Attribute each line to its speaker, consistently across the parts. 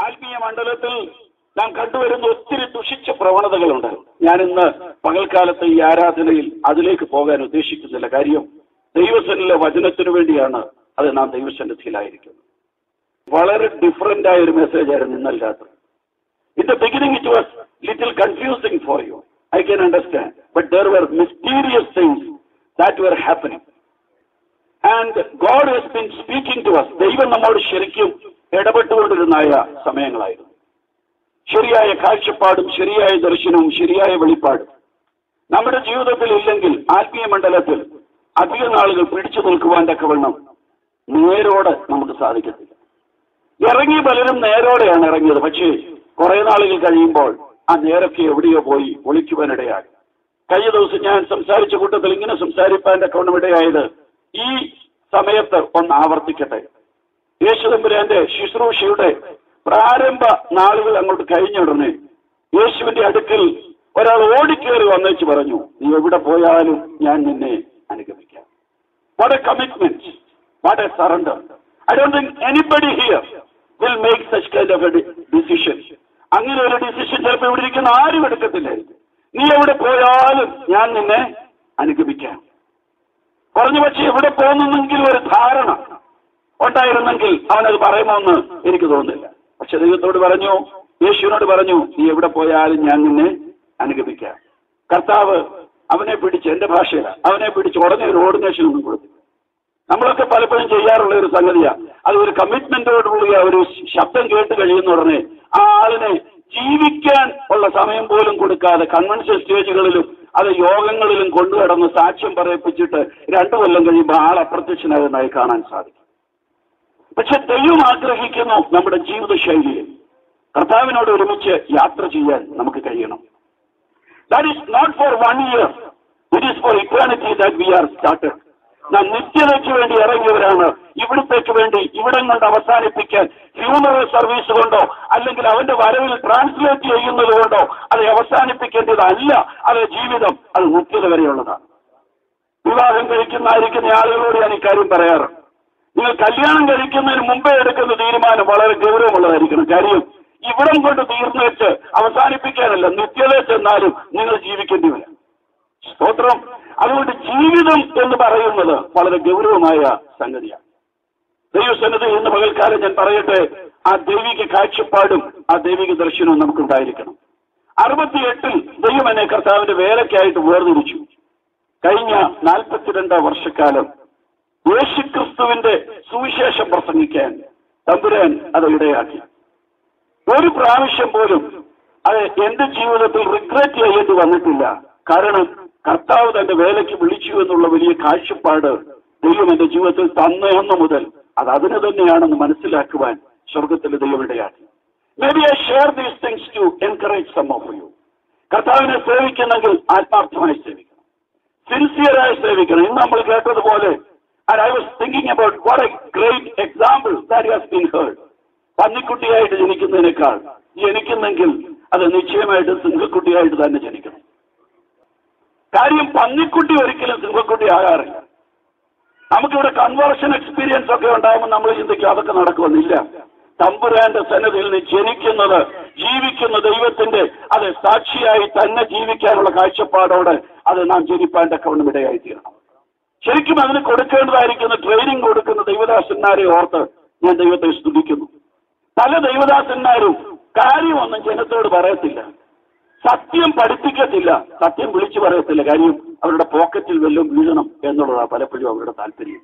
Speaker 1: ആത്മീയ മണ്ഡലത്തിൽ നാം കണ്ടുവരുന്ന ഒത്തിരി ദുഷിച്ച പ്രവണതകളുണ്ട് ഞാൻ ഇന്ന് പകൽക്കാലത്തെ ഈ ആരാധനയിൽ അതിലേക്ക് പോകാൻ ഉദ്ദേശിക്കുന്നില്ല കാര്യം ദൈവസനിലെ വചനത്തിനു വേണ്ടിയാണ് അത് നാം ദൈവസന്നിധിയിലായിരിക്കുന്നത് വളരെ ഡിഫറന്റ് ആയ ഒരു മെസ്സേജ് ആയിരുന്നു ഇന്നലെ രാത്രി in the beginning it was little confusing for you I can understand but there were mysterious things that were happening and God has been speaking to us ദൈവം നമ്മോട് ശരിക്കും ഇടപെട്ടുകൊണ്ടിരുന്നായ സമയങ്ങളായിരുന്നു ശരിയായ കാഴ്ചപ്പാടും ശരിയായ ദർശനവും ശരിയായ വെളിപ്പാടും നമ്മുടെ ജീവിതത്തിൽ ഇല്ലെങ്കിൽ ആത്മീയ മണ്ഡലത്തിൽ അധിക നാളുകൾ പിടിച്ചു നിൽക്കുവാൻ തക്കവണ്ണം നേരോടെ നമുക്ക് സാധിക്കത്തില്ല ഇറങ്ങി പലരും നേരോടെയാണ് ഇറങ്ങിയത് പക്ഷേ കുറെ നാളുകൾ കഴിയുമ്പോൾ ആ നേരൊക്കെ എവിടെയോ പോയി ഒളിക്കുവാനിടയായി കഴിഞ്ഞ ദിവസം ഞാൻ സംസാരിച്ച കൂട്ടത്തിൽ ഇങ്ങനെ സംസാരിപ്പാൻ തക്കവണ്ണം ഇടയായത് ഈ സമയത്ത് ഒന്ന് ആവർത്തിക്കട്ടെ യേശുദമ്പുരാന്റെ ശുശ്രൂഷയുടെ പ്രാരംഭ നാളുകൾ അങ്ങോട്ട് കഴിഞ്ഞ ഉടനെ യേശുവിന്റെ അടുക്കൽ ഒരാൾ ഓടിക്കേറി വന്നേച്ച് പറഞ്ഞു നീ എവിടെ പോയാലും ഞാൻ നിന്നെ അനുഗമിക്കാം what a commitment what a surrender I don't think anybody here will make such kind of a decision അങ്ങനെ ഒരു ഡിസിഷൻ ചിലപ്പോൾ ഇവിടെ ഇരിക്കുന്ന ആരും എടുക്കത്തില്ലായിരിക്കും നീ എവിടെ പോയാലും ഞാൻ നിന്നെ അനുഗമിക്കാം പറഞ്ഞു പക്ഷേ എവിടെ പോകുന്നെങ്കിൽ ഒരു ധാരണ ഉണ്ടായിരുന്നെങ്കിൽ അവനത് പറയുമോന്ന് എനിക്ക് തോന്നുന്നില്ല പക്ഷെ ദൈവത്തോട് പറഞ്ഞു യേശുവിനോട് പറഞ്ഞു നീ എവിടെ പോയാലും ഞാൻ നിന്നെ അനുഗമിക്കാം കർത്താവ് അവനെ പിടിച്ച് എന്റെ ഭാഷയില അവനെ പിടിച്ച് ഉടനെ ഒരു ഓർഡിനേഷൻ ഒന്നും കൊടുത്തു നമ്മളൊക്കെ പലപ്പോഴും ചെയ്യാറുള്ള ഒരു സംഗതിയാ അത് ഒരു കമ്മിറ്റ്മെന്റോടുകൂടിയ ഒരു ശബ്ദം കേട്ട് കഴിയുന്ന ഉടനെ ആ ആളിനെ ജീവിക്കാൻ ഉള്ള സമയം പോലും കൊടുക്കാതെ കൺവെൻഷൻ സ്റ്റേജുകളിലും അത് യോഗങ്ങളിലും കൊണ്ടുകടന്ന് സാക്ഷ്യം പറയിപ്പിച്ചിട്ട് രണ്ടു കൊല്ലം കഴിയുമ്പോൾ ആൾ അപ്രത്യക്ഷനാകുന്നതായി കാണാൻ സാധിക്കും പക്ഷെ ദൈവം ആഗ്രഹിക്കുന്നു നമ്മുടെ ജീവിത ശൈലിയിൽ കർത്താവിനോട് ഒരുമിച്ച് യാത്ര ചെയ്യാൻ നമുക്ക് കഴിയണം that is not for one year it is for equality that we are started നാം നിത്യതയ്ക്ക് വേണ്ടി ഇറങ്ങിയവരാണ് ഇവിടത്തേക്ക് വേണ്ടി ഇവിടം കൊണ്ട് അവസാനിപ്പിക്കാൻ ഫ്യൂണറൽ സർവീസ് കൊണ്ടോ അല്ലെങ്കിൽ അവന്റെ വരവിൽ ട്രാൻസ്ലേറ്റ് ചെയ്യുന്നത് കൊണ്ടോ അത് അവസാനിപ്പിക്കേണ്ടതല്ല അത് ജീവിതം അത് നിത്യത വരെയുള്ളതാണ് വിവാഹം കഴിക്കുന്നതായിരിക്കുന്ന ആളുകളോട് ഞാൻ ഇക്കാര്യം പറയാറ് നിങ്ങൾ കല്യാണം കഴിക്കുന്നതിന് മുമ്പേ എടുക്കുന്ന തീരുമാനം വളരെ ഗൗരവമുള്ളതായിരിക്കണം കാര്യം ഇവിടം കൊണ്ട് തീർന്നേച്ച് അവസാനിപ്പിക്കാനല്ല നിത്യത ചെന്നാലും നിങ്ങൾ ജീവിക്കേണ്ടി വരും സ്തോത്രം അതുകൊണ്ട് ജീവിതം എന്ന് പറയുന്നത് വളരെ ഗൗരവമായ സംഗതിയാണ് ദൈവസന്നദ്ധ ഇന്ന് പകൽക്കാലം ഞാൻ പറയട്ടെ ആ ദൈവിക കാഴ്ചപ്പാടും ആ ദൈവിക ദർശനവും നമുക്കുണ്ടായിരിക്കണം അറുപത്തിയെട്ടിൽ ദൈവം എന്നെ കർത്താവിന്റെ വേലയ്ക്കായിട്ട് വേർതിരിച്ചു കഴിഞ്ഞ നാൽപ്പത്തിരണ്ട് വർഷക്കാലം യേശുക്രിസ്തുവിന്റെ സുവിശേഷം പ്രസംഗിക്കാൻ തമ്പുരാൻ അത് ഇടയാക്കി ഒരു പ്രാവശ്യം പോലും അത് എന്റെ ജീവിതത്തിൽ റിഗ്രറ്റ് ചെയ്യേണ്ടി വന്നിട്ടില്ല കാരണം കർത്താവ് തന്റെ വേലയ്ക്ക് വിളിച്ചു എന്നുള്ള വലിയ കാഴ്ചപ്പാട് ദൈവം എന്റെ ജീവിതത്തിൽ തന്ന അന്ന് മുതൽ അത് അതിന് തന്നെയാണെന്ന് മനസ്സിലാക്കുവാൻ സ്വർഗത്തിലെ ദൈവം ഇടയാക്കി may be I share these things to encourage some of you കർത്താവിനെ സേവിക്കുന്നെങ്കിൽ ആത്മാർത്ഥമായി സേവിക്കണം സിൻസിയറായി സേവിക്കണം ഇന്ന് നമ്മൾ കേട്ടതുപോലെ and I was thinking about what a great example that has been heard പന്നിക്കുട്ടിയായിട്ട് ജനിക്കുന്നതിനേക്കാൾ ജനിക്കുന്നെങ്കിൽ അത് നിശ്ചയമായിട്ട് സിംഹക്കുട്ടിയായിട്ട് തന്നെ ജനിക്കണം കാര്യം പന്നിക്കുട്ടി ഒരിക്കലും സിംഹക്കുട്ടി ആകാറില്ല നമുക്കിവിടെ കൺവേർഷൻ എക്സ്പീരിയൻസ് ഒക്കെ ഉണ്ടാകുമ്പോൾ നമ്മൾ ചിന്തിക്കും അതൊക്കെ നടക്കുമെന്നില്ല തമ്പുരാന്റെ സന്നദ്ധിയിൽ നിന്ന് ജനിക്കുന്നത് ജീവിക്കുന്ന ദൈവത്തിന്റെ അത് സാക്ഷിയായി തന്നെ ജീവിക്കാനുള്ള കാഴ്ചപ്പാടോടെ അത് നാം ജനിപ്പാൻ തക്കവണ്ണം ഇടയായിത്തീരണം ശരിക്കും അതിന് കൊടുക്കേണ്ടതായിരിക്കുന്ന ട്രെയിനിങ് കൊടുക്കുന്ന ദൈവദാസന്മാരെ ഓർത്ത് ഞാൻ ദൈവത്തെ സ്തുതിക്കുന്നു പല ദൈവദാസന്മാരും കാര്യമൊന്നും ജനത്തോട് പറയത്തില്ല സത്യം പഠിപ്പിക്കത്തില്ല സത്യം വിളിച്ചു പറയത്തില്ല കാര്യം അവരുടെ പോക്കറ്റിൽ വല്ലതും വീഴണം എന്നുള്ളതാണ് പലപ്പോഴും അവരുടെ താല്പര്യം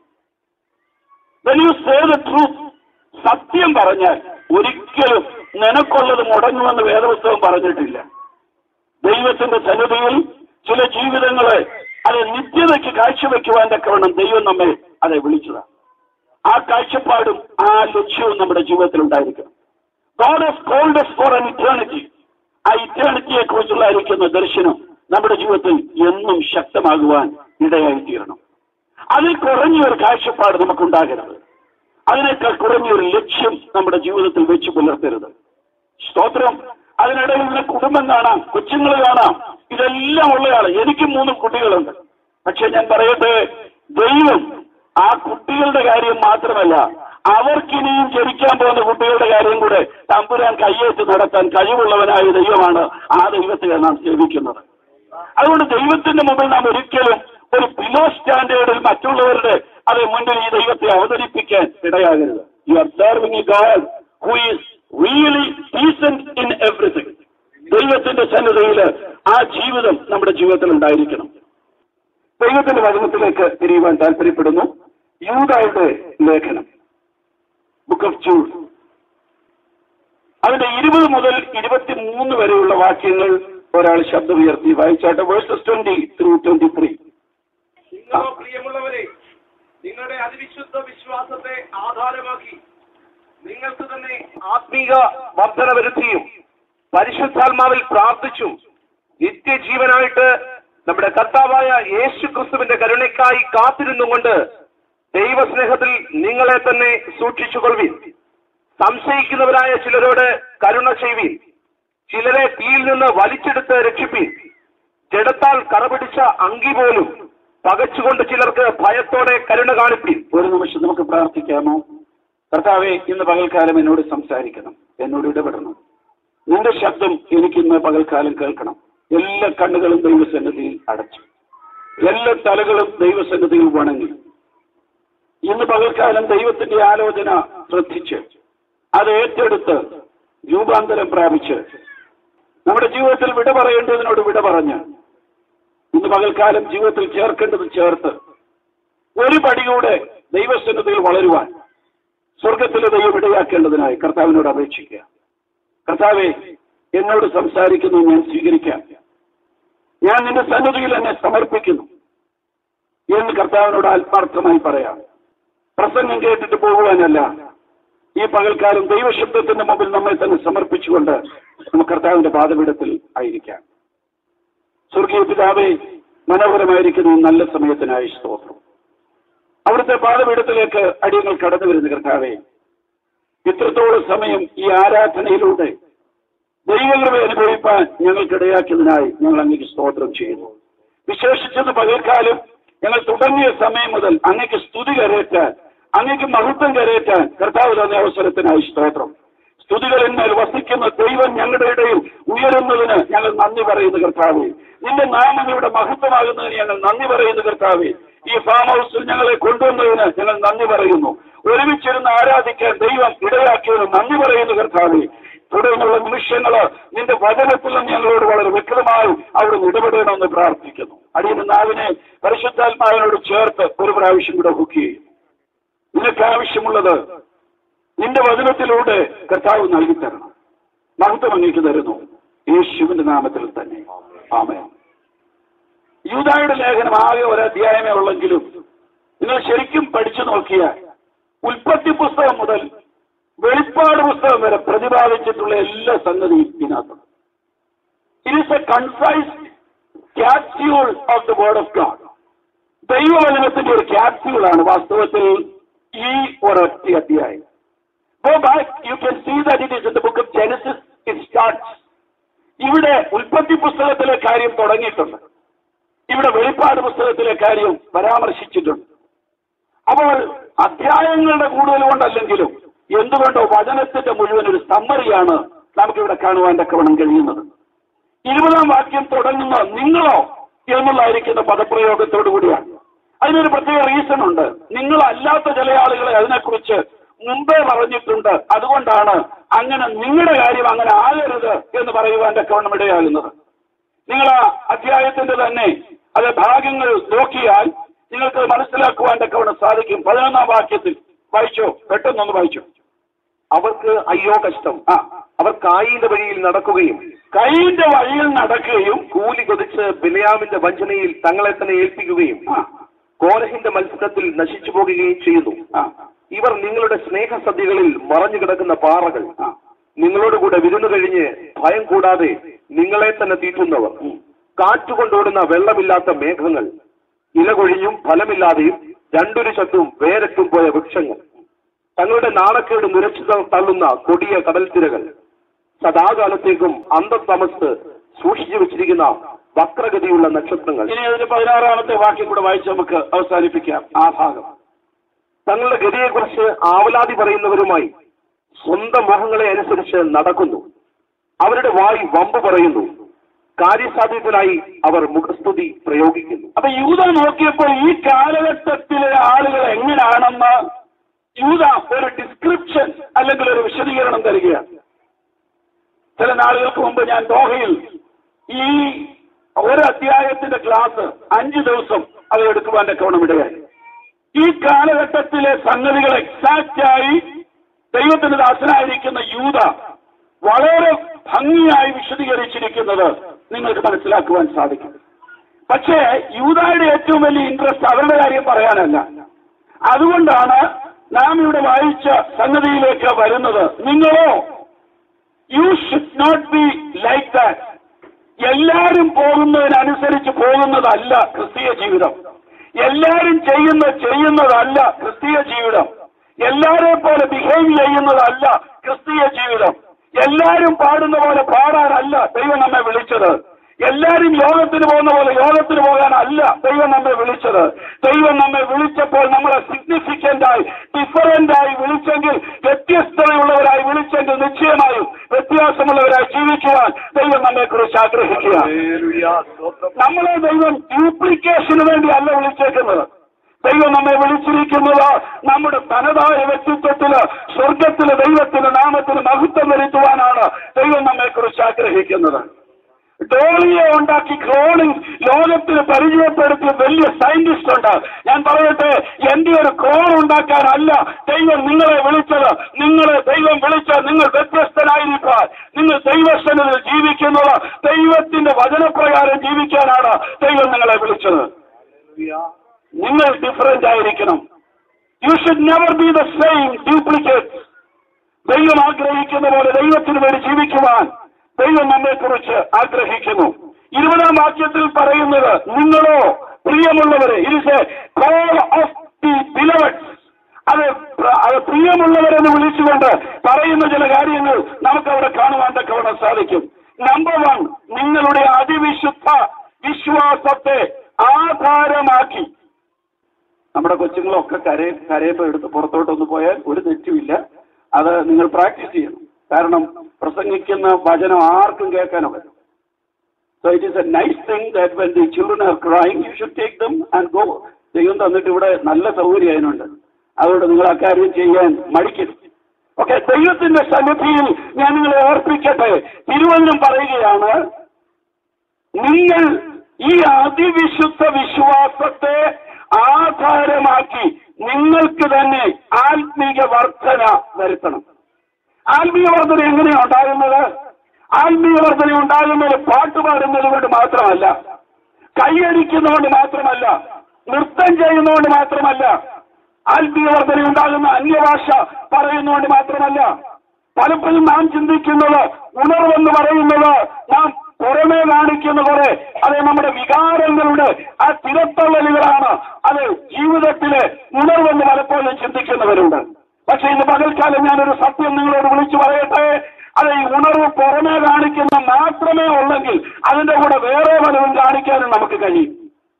Speaker 1: When you say the truth, സത്യം പറഞ്ഞാൽ ഒരിക്കലും നിനക്കുള്ളത് മുടങ്ങുമെന്ന് വേദപുസ്തകം പറഞ്ഞിട്ടില്ല ദൈവത്തിന്റെ സന്നിധിയിൽ ചില ജീവിതങ്ങളെ അത് നിത്യതയ്ക്ക് കാഴ്ചവെക്കുവാൻ തക്കവണ്ണം ദൈവം നമ്മെ അതെ വിളിച്ചതാണ് ആ കാഴ്ചപ്പാടും ആ ലക്ഷ്യവും നമ്മുടെ ജീവിതത്തിൽ ഉണ്ടായിരിക്കണം God has called us for an eternity ആ ഇറ്റേണിറ്റിയെ കുറിച്ചുള്ളായിരിക്കുന്ന ദർശനം നമ്മുടെ ജീവിതത്തിൽ എന്നും ശക്തമാകുവാൻ ഇടയായിത്തീരണം അതിൽ കുറഞ്ഞൊരു കാഴ്ചപ്പാട് നമുക്കുണ്ടാകരുത് അതിനേക്കാൾ കുറഞ്ഞൊരു ലക്ഷ്യം നമ്മുടെ ജീവിതത്തിൽ വെച്ച് പുലർത്തരുത് സ്തോത്രം അതിനിടയിൽ നിന്ന് കുടുംബം കാണാം കൊച്ചുങ്ങൾ കാണാം ഇതെല്ലാം ഉള്ളയാള് എനിക്ക് മൂന്ന് കുട്ടികളുണ്ട് പക്ഷെ ഞാൻ പറയട്ടെ ദൈവം ആ കുട്ടികളുടെ കാര്യം മാത്രമല്ല അവർക്കിനിയും ജനിക്കാൻ പോകുന്ന കുട്ടികളുടെ കാര്യം കൂടെ തമ്പുരാൻ കയ്യേറ്റ് നടത്താൻ കഴിവുള്ളവനായ ദൈവമാണ് ആ ദൈവത്തെ നാം സേവിക്കുന്നത് അതുകൊണ്ട് ദൈവത്തിന്റെ മുമ്പിൽ നാം ഒരിക്കലും ഒരു ബിലോ സ്റ്റാൻഡേർഡിൽ മറ്റുള്ളവരുടെ അത് മുന്നിൽ ഈ ദൈവത്തെ അവതരിപ്പിക്കാൻ ഇടയാകരുത് you are serving a God who is really decent in everything ദൈവത്തിന്റെ സന്നദ്ധയിൽ ആ ജീവിതം നമ്മുടെ ജീവിതത്തിൽ ഉണ്ടായിരിക്കണം ദൈവത്തിന്റെ വചനത്തിലേക്ക് തിരിയുവാൻ താല്പര്യപ്പെടുന്നു യൂതായുടെ ലേഖനം ബുക്ക് ഓഫ് ജൂഡ് അതിന്റെ ഇരുപത് മുതൽ ഇരുപത്തിമൂന്ന് വരെയുള്ള വാക്യങ്ങൾ ഒരാൾ ശബ്ദമുയർത്തി വായിച്ചാട്ടെ verses twenty three twenty three
Speaker 2: നിങ്ങളോ പ്രിയമുള്ളവരെ നിങ്ങളുടെ അതിവിശുദ്ധ വിശ്വാസത്തെ ആധാരമാക്കി നിങ്ങൾക്ക് തന്നെ ആത്മീക വർധന വരുത്തിയും പരിശുദ്ധാത്മാവിൽ പ്രാർത്ഥിച്ചും നിത്യജീവനായിട്ട് നമ്മുടെ കർത്താവായ യേശു ക്രിസ്തുവിന്റെ കരുണയ്ക്കായി കാത്തിരുന്നുകൊണ്ട് ദൈവസ്നേഹത്തിൽ നിങ്ങളെ തന്നെ സൂക്ഷിച്ചുകൊള്ളുവിൻ സംശയിക്കുന്നവരായ ചിലരോട് കരുണ ചെയ്യുവിൻ ചിലരെ തീയിൽ നിന്ന് വലിച്ചെടുത്ത് രക്ഷിപ്പിൻ ജഡത്താൽ കറപിടിച്ച അങ്കി പോലും പകച്ചുകൊണ്ട് ചിലർക്ക് ഭയത്തോടെ കരുണ കാണിപ്പിൻ
Speaker 1: ഒരു നിമിഷം നമുക്ക് പ്രാർത്ഥിക്കാമോ കർത്താവെ ഇന്ന് പകൽക്കാലം എന്നോട് സംസാരിക്കണം എന്നോട് ഇടപെടണം നിന്റെ ശബ്ദം എനിക്കിന്ന് പകൽക്കാലം കേൾക്കണം എല്ലാ കണ്ണുകളും ദൈവസന്നിധിയിൽ അടച്ചു എല്ലാ തലകളും ദൈവസന്നിധിയിൽ വണങ്ങി ഇന്ന് പകൽക്കാലം ദൈവത്തിന്റെ ആലോചന ശ്രദ്ധിച്ച് അത് ഏറ്റെടുത്ത് രൂപാന്തരം പ്രാപിച്ച് നമ്മുടെ ജീവിതത്തിൽ വിട പറയേണ്ടതിനോട് വിട പറഞ്ഞ് ഇന്ന് പകൽക്കാലം ജീവിതത്തിൽ ചേർക്കേണ്ടത് ചേർത്ത് ഒരു പടി കൂടെ ദൈവസന്നിധിയിൽ വളരുവാൻ സ്വർഗത്തിലെ ദൈവം ഇടയാക്കേണ്ടതിനായി കർത്താവിനോട് അപേക്ഷിക്കുക കർത്താവെ എന്നോട് സംസാരിക്കുന്നു ഞാൻ സ്വീകരിക്കാം ഞാൻ നിന്റെ സന്നിധിയിൽ എന്നെ സമർപ്പിക്കുന്നു എന്ന് കർത്താവിനോട് ആത്മാർത്ഥമായി പറയാം പ്രസംഗം കേട്ടിട്ട് പോകുവാനല്ല ഈ പകൽക്കാലം ദൈവശബ്ദത്തിന്റെ മുമ്പിൽ നമ്മെ തന്നെ സമർപ്പിച്ചുകൊണ്ട് നമുക്ക് കർത്താവിന്റെ പാതപീഠത്തിൽ ആയിരിക്കാം സ്വർഗീയ പിതാവെ മനോഹരമായിരിക്കുന്ന ഈ നല്ല സമയത്തിനായി സ്തോത്രം അവിടുത്തെ പാതപീഠത്തിലേക്ക് അടിയങ്ങൾ കടന്നു വരുന്ന കർത്താവെ ഇത്രത്തോളം സമയം ഈ ആരാധനയിലൂടെ ദൈവകൃപ അനുഭവിപ്പാൻ ഞങ്ങൾക്കിടയാക്കിയതിനായി ഞങ്ങൾ അങ്ങേക്ക് സ്തോത്രം ചെയ്യുന്നു വിശേഷിച്ചത് പകൽക്കാലം ഞങ്ങൾ തുടങ്ങിയ സമയം മുതൽ അങ്ങേക്ക് സ്തുതി കരയറ്റാൻ അങ്ങേക്ക് മഹത്വം കരയറ്റാൻ കർത്താവ് തന്ന അവസരത്തിനായി സ്തോത്രം സ്തുതികളിന്മേൽ വസിക്കുന്ന ദൈവം ഞങ്ങളുടെ ഇടയിൽ ഉയരുന്നതിന് ഞങ്ങൾ നന്ദി പറയുന്നു കർത്താവെ നിന്റെ നാമങ്ങളുടെ മഹത്വമാകുന്നതിന് ഞങ്ങൾ നന്ദി പറയുന്നു കർത്താവെ ഈ ഫാം ഹൗസിൽ ഞങ്ങളെ കൊണ്ടുവന്നതിന് ഞങ്ങൾ നന്ദി പറയുന്നു ഒരുമിച്ചിരുന്ന് ആരാധിക്കാൻ ദൈവം ഇടയാക്കിയതിന് നന്ദി പറയുന്നു കർത്താവെ തുടർന്നുള്ള നിമിഷങ്ങള് നിന്റെ വചനത്തിൽ നിന്ന് ഞങ്ങളോട് വളരെ വ്യക്തമായി അവിടുന്ന് ഇടപെടണമെന്ന് പ്രാർത്ഥിക്കുന്നു അടിയന് നാവിനെ പരിശുദ്ധാത്മാവിനോട് ചേർത്ത് ഒരു പ്രാവശ്യം കൂടെ ഹുക്ക് ചെയ്യും നിനക്ക് ആവശ്യമുള്ളത് നിന്റെ വചനത്തിലൂടെ കർത്താവ് നൽകി തരണം മഹത്വം അങ്ങേക്ക് തരുന്നു യേശുവിന്റെ നാമത്തിൽ തന്നെ ആമേ യൂതായുടെ ലേഖനം ആകെ ഒരു അധ്യായമേ ഉള്ളെങ്കിലും നിങ്ങൾ ശരിക്കും പഠിച്ചു നോക്കിയാൽ ഉൽപ്പത്തി പുസ്തകം മുതൽ വെളിപ്പാട് പുസ്തകം വരെ പ്രതിപാദിച്ചിട്ടുള്ള എല്ലാ സംഗതിയും ഇതിനകത്തുണ്ട് it is a concise capsule of the word of God ദൈവവചനത്തിന്റെ ഒരു ക്യാപ്സ്യൂളാണ് വാസ്തവത്തിൽ ഈ ഒരൊറ്റ അധ്യായം Go back, you can see that it is in the book of Genesis, it starts. ഇവിടെ ഉൽപ്പത്തി പുസ്തകത്തിലെ കാര്യം തുടങ്ങിയിട്ടുണ്ട് ഇവിടെ വെളിപ്പാട് പുസ്തകത്തിലെ കാര്യം പരാമർശിച്ചിട്ടുണ്ട് അപ്പോൾ അധ്യായങ്ങളുടെ കൂടുതൽ കൊണ്ടല്ലെങ്കിലും എന്തുകൊണ്ടോ വചനത്തിന്റെ മുഴുവൻ ഒരു സമ്മറിയാണ് നമുക്കിവിടെ കാണുവാൻ തക്കവണ്ണം കഴിയുന്നത് ഇരുപതാം വാക്യം തുടങ്ങുന്ന നിങ്ങളോ എന്നുള്ളതായിരിക്കുന്ന പദപ്രയോഗത്തോടു കൂടിയാണ് അതിനൊരു പ്രത്യേക റീസൺ ഉണ്ട് നിങ്ങളല്ലാത്ത ചില ആളുകളെ അതിനെക്കുറിച്ച് മുമ്പേ പറഞ്ഞിട്ടുണ്ട് അതുകൊണ്ടാണ് അങ്ങനെ നിങ്ങളുടെ കാര്യം അങ്ങനെ ആകരുത് എന്ന് പറയുവാൻ തക്കവണ്ണം ഇടയാകുന്നത് നിങ്ങൾ ആ അധ്യായത്തിന്റെ തന്നെ അത് ഭാഗങ്ങൾ നോക്കിയാൽ നിങ്ങൾക്ക് മനസ്സിലാക്കുവാൻ തക്കവണ്ണം സാധിക്കും പതിനൊന്നാം വാക്യത്തിൽ വായിച്ചോ പെട്ടെന്നൊന്ന് വായിച്ചോ
Speaker 2: അവർക്ക് അയ്യോ കഷ്ടം
Speaker 1: ആ
Speaker 2: അവർ കായിന്റെ വഴിയിൽ നടക്കുകയും
Speaker 1: കൈയിന്റെ വഴിയിൽ നടക്കുകയും
Speaker 2: കൂലി കൊതിച്ച് ബിലയാമിന്റെ വഞ്ചനയിൽ തങ്ങളെ തന്നെ ഏൽപ്പിക്കുകയും
Speaker 1: ആ
Speaker 2: കോരഹിന്റെ മത്സരത്തിൽ നശിച്ചു പോകുകയും ചെയ്യുന്നു
Speaker 1: ആ
Speaker 2: ഇവർ നിങ്ങളുടെ സ്നേഹസദ്യകളിൽ മറഞ്ഞു കിടക്കുന്ന പാറകൾ
Speaker 1: ആ
Speaker 2: നിങ്ങളോട് കൂടെ വിരുന്നു കഴിഞ്ഞ് ഭയം കൂടാതെ നിങ്ങളെ തന്നെ തീറ്റുന്നവർ കാറ്റുകൊണ്ടോടുന്ന വെള്ളമില്ലാത്ത മേഘങ്ങൾ ഇലകൊഴിഞ്ഞും ഫലമില്ലാതെയും രണ്ടൊരു ചത്തും വേരറ്റും പോയ വൃക്ഷങ്ങൾ തങ്ങളുടെ നാണക്കേട് നിരച്ചു തള്ളുന്ന കൊടിയ കടൽ തിരകൾ സദാകാലത്തേക്കും അന്തത്തമസ് സൂക്ഷിച്ചു വെച്ചിരിക്കുന്ന വക്രഗതിയുള്ള നക്ഷത്രങ്ങൾ
Speaker 1: ഇനി അതിന് പതിനാറാമത്തെ വാക്യം കൂടെ വായിച്ച് നമുക്ക് അവസാനിപ്പിക്കാം ആ ഭാഗം
Speaker 2: തങ്ങളുടെ ഗതിയെക്കുറിച്ച് ആവലാതി പറയുന്നവരുമായി സ്വന്തം മോഹങ്ങളെ അനുസരിച്ച് നടക്കുന്നു അവരുടെ വായി വമ്പ് പറയുന്നു കാര്യസാധ്യത്തിനായി അവർ മുഖസ്തുതി പ്രയോഗിക്കുന്നു
Speaker 1: അപ്പൊ യൂത നോക്കിയപ്പോൾ ഈ കാലഘട്ടത്തിലെ ആളുകൾ എങ്ങനെയാണെന്ന് യൂത ഒരു ഡിസ്ക്രിപ്ഷൻ അല്ലെങ്കിൽ ഒരു വിശദീകരണം തരികയാണ് ചില നാളുകൾക്ക് മുമ്പ് ഞാൻ ദോഹയിൽ ഈ ഒരു അധ്യായത്തിന്റെ ക്ലാസ് അഞ്ചു ദിവസം അത് എടുക്കുവാൻ തക്കവണ്ണം ഇടയായി ഈ കാലഘട്ടത്തിലെ സംഗതികൾ എക്സാക്റ്റ് ആയി ദൈവത്തിന് ദാസനായിരിക്കുന്ന യൂത വളരെ ഭംഗിയായി വിശദീകരിച്ചിരിക്കുന്നത് നിങ്ങൾക്ക് മനസ്സിലാക്കുവാൻ സാധിക്കും പക്ഷേ യൂതായുടെ ഏറ്റവും വലിയ ഇൻട്രസ്റ്റ് അവരുടെ കാര്യം പറയാനല്ല അതുകൊണ്ടാണ് നാം ഇവിടെ വായിച്ച സംഗതിയിലേക്ക് വരുന്നത് നിങ്ങളോ you should not be like that എല്ലാരും പോകുന്നതിനനുസരിച്ച് പോകുന്നതല്ല ക്രിസ്തീയ ജീവിതം എല്ലാരും ചെയ്യുന്ന ചെയ്യുന്നതല്ല ക്രിസ്തീയ ജീവിതം എല്ലാരെ പോലെ ബിഹേവ് ചെയ്യുന്നതല്ല ക്രിസ്തീയ ജീവിതം എല്ലാരും പാടുന്ന പോലെ പാടാനല്ല ദൈവം നമ്മെ വിളിച്ചത് എല്ലാരും യോഗത്തിന് പോകുന്ന പോലെ യോഗത്തിന് പോകാനല്ല ദൈവം നമ്മെ വിളിച്ചത് ദൈവം നമ്മെ വിളിച്ചപ്പോൾ നമ്മളെ സിഗ്നിഫിക്കന്റ് ആയി ഡിഫറന്റ് ആയി വിളിച്ചെങ്കിൽ വ്യത്യസ്തതയുള്ളവരായി വിളിച്ചെങ്കിൽ നിശ്ചയമായും വ്യത്യാസമുള്ളവരായി ജീവിക്കുവാൻ ദൈവം നമ്മെ കുറിച്ച് ആഗ്രഹിക്കുക നമ്മളെ ദൈവം ഡ്യൂപ്ലിക്കേഷന് വേണ്ടി അല്ല വിളിച്ചേക്കുന്നത് ദൈവം നമ്മെ വിളിച്ചിരിക്കുന്നത് നമ്മുടെ തനതായ വ്യക്തിത്വത്തില് സ്വർഗത്തില് ദൈവത്തിന്റെ നാമത്തിന് മഹത്വം വരുത്തുവാനാണ് ദൈവം നമ്മെ കുറിച്ച് ആഗ്രഹിക്കുന്നത് ഡോളിയെ ഉണ്ടാക്കി ക്ലോണിംഗ് ലോകത്തിന് പരിചയപ്പെടുത്തിയ വലിയ സയന്റിസ്റ്റ് ഉണ്ട് ഞാൻ പറയട്ടെ എന്റെ ഒരു ക്ലോൺ ഉണ്ടാക്കാനല്ല ദൈവം നിങ്ങളെ വിളിച്ചത് നിങ്ങളെ ദൈവം വിളിച്ച നിങ്ങൾ വ്യത്യസ്തനായിരിക്കാൻ നിങ്ങൾ ദൈവസ്ഥനിൽ ജീവിക്കുന്നത് ദൈവത്തിന്റെ വചനപ്രകാരം ജീവിക്കാനാണ് ദൈവം നിങ്ങളെ വിളിച്ചത് നിങ്ങൾ ഡിഫറന്റ് ആയിരിക്കണം you should never be the same duplicate ദൈവം ആഗ്രഹിക്കുന്ന പോലെ ദൈവത്തിന് വേണ്ടി ജീവിക്കുവാൻ ദൈവം നമ്മെ കുറിച്ച് ആഗ്രഹിക്കുന്നു ഇരുപതാം വാക്യത്തിൽ പറയുന്നത് നിങ്ങളോ പ്രിയമുള്ളവരെ it is a call of the beloved അത് പ്ര- അത് പ്രിയമുള്ളവരെന്ന് വിളിച്ചുകൊണ്ട് പറയുന്ന ചില കാര്യങ്ങൾ നമുക്ക് അവിടെ കാണുവാൻ തക്കവണ്ണം സാധിക്കും നമ്പർ വൺ നിങ്ങളുടെ അതിവിശുദ്ധ വിശ്വാസത്തെ ആധാരമാക്കി നമ്മുടെ കൊച്ചുങ്ങളൊക്കെ കരയും കരയുമ്പോൾ എടുത്ത് പുറത്തോട്ടൊന്ന് പോയാൽ ഒരു തെറ്റുമില്ല അത് നിങ്ങൾ പ്രാക്ടീസ് ചെയ്യണം കാരണം പ്രസംഗിക്കുന്ന വചനം ആർക്കും കേൾക്കാനൊക്കെ so it is a nice thing that when the children are crying you should take them and go ദൈവം തന്നിട്ട് ഇവിടെ നല്ല സൗകര്യം അതിനുണ്ട് അതുകൊണ്ട് നിങ്ങൾ അക്കാര്യം ചെയ്യാൻ മടിക്കരുത് ഓക്കെ ദൈവത്തിന്റെ സന്നിധിയിൽ ഞാൻ നിങ്ങളെ ഓർപ്പിക്കട്ടെ തിരുവചനം പറയുകയാണ് നിങ്ങൾ ഈ അതിവിശുദ്ധ വിശ്വാസത്തെ ആധാരമാക്കി നിങ്ങൾക്ക് തന്നെ ആത്മീക വർധന വരുത്തണം ആത്മീയ വർധന എങ്ങനെയാണ് ഉണ്ടാകുന്നത് ആത്മീയ വർധന ഉണ്ടാകുന്നത് പാട്ട് പാടുന്നത് കൊണ്ട് മാത്രമല്ല കൈയടിക്കുന്നതുകൊണ്ട് മാത്രമല്ല നൃത്തം ചെയ്യുന്നതുകൊണ്ട് മാത്രമല്ല ആത്മീയ വർധന ഉണ്ടാകുന്ന അന്യഭാഷ പറയുന്നതുകൊണ്ട് മാത്രമല്ല പലപ്പോഴും നാം ചിന്തിക്കുന്നത് ഉണർവെന്ന് പറയുന്നത് നാം പുറമേ കാണിക്കുന്ന കുറെ അത് നമ്മുടെ വികാരങ്ങളുടെ ആ തിരത്തള്ളലുകളാണ് അത് ജീവിതത്തിലെ ഉണർവെന്ന് പലപ്പോഴും ചിന്തിക്കുന്നവരുണ്ട് പക്ഷെ ഇന്ന് പകൽക്കാലം ഞാനൊരു സത്യം നിങ്ങളോട് വിളിച്ചു പറയട്ടെ അത് ഈ ഉണർവ് പുറമേ കാണിക്കുന്ന മാത്രമേ ഉള്ളെങ്കിൽ അതിന്റെ കൂടെ വേറെ പലതും കാണിക്കാനും നമുക്ക് കഴിയും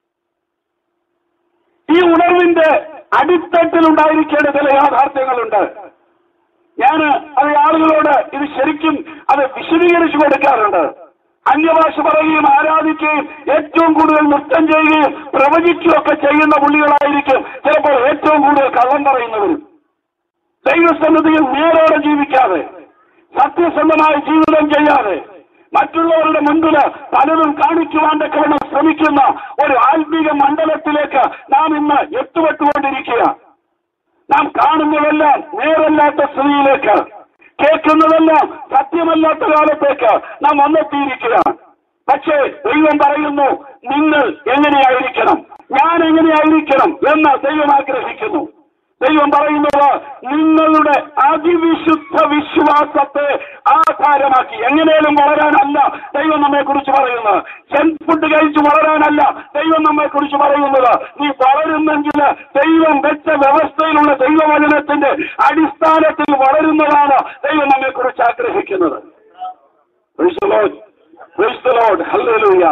Speaker 1: ഈ ഉണർവിന്റെ അടിത്തട്ടിൽ ഉണ്ടായിരിക്കേണ്ട ചില യാഥാർത്ഥ്യങ്ങളുണ്ട് ഞാൻ അത് ആളുകളോട് ഇത് ശരിക്കും അത് വിശദീകരിച്ചു കൊടുക്കാറുണ്ട് അന്യഭാഷ പറയുകയും ആരാധിക്കുകയും ഏറ്റവും കൂടുതൽ നൃത്തം ചെയ്യുകയും പ്രവചിക്കുകയൊക്കെ ചെയ്യുന്ന പുള്ളികളായിരിക്കും ചിലപ്പോൾ ഏറ്റവും കൂടുതൽ കള്ളം പറയുന്നവരും ദൈവസന്നിധിയിൽ നേരോടെ ജീവിക്കാതെ സത്യസന്ധമായ ജീവിതം ചെയ്യാതെ മറ്റുള്ളവരുടെ മുൻപിൽ പലതും കാണിക്കുവാൻ തക്കവണ്ണം ശ്രമിക്കുന്ന ഒരു ആത്മീക മണ്ഡലത്തിലേക്ക് നാം ഇന്ന് എത്തുപെട്ടുകൊണ്ടിരിക്കുക നാം കാണുന്നതെല്ലാം നേരല്ലാത്ത സ്ഥിതിയിലേക്ക് കേൾക്കുന്നതെല്ലാം സത്യമല്ലാത്ത കാലത്തേക്ക് നാം വന്നെത്തിയിരിക്കുകയാണ് പക്ഷേ ദൈവം പറയുന്നു നിങ്ങൾ എങ്ങനെയായിരിക്കണം ഞാൻ എങ്ങനെയായിരിക്കണം എന്ന് ദൈവം ആഗ്രഹിക്കുന്നു ദൈവം പറയുന്നത് നിങ്ങളുടെ അതിവിശുദ്ധ വിശ്വാസത്തെ ആധാരമാക്കി എങ്ങനെയും വളരാനല്ല ദൈവം നമ്മെ കുറിച്ച് പറയുന്നത് ജങ്ക് ഫുഡ് കഴിച്ച് വളരാനല്ല ദൈവം നമ്മെ കുറിച്ച് പറയുന്നത് നീ വളരുന്നെങ്കിൽ ദൈവം വെച്ച വ്യവസ്ഥയിലുള്ള ദൈവവചനത്തിന്റെ അടിസ്ഥാനത്തിൽ വളരുന്നതാണ് ദൈവം നമ്മെ കുറിച്ച് ആഗ്രഹിക്കുന്നത് Praise the Lord. Praise the Lord. Hallelujah.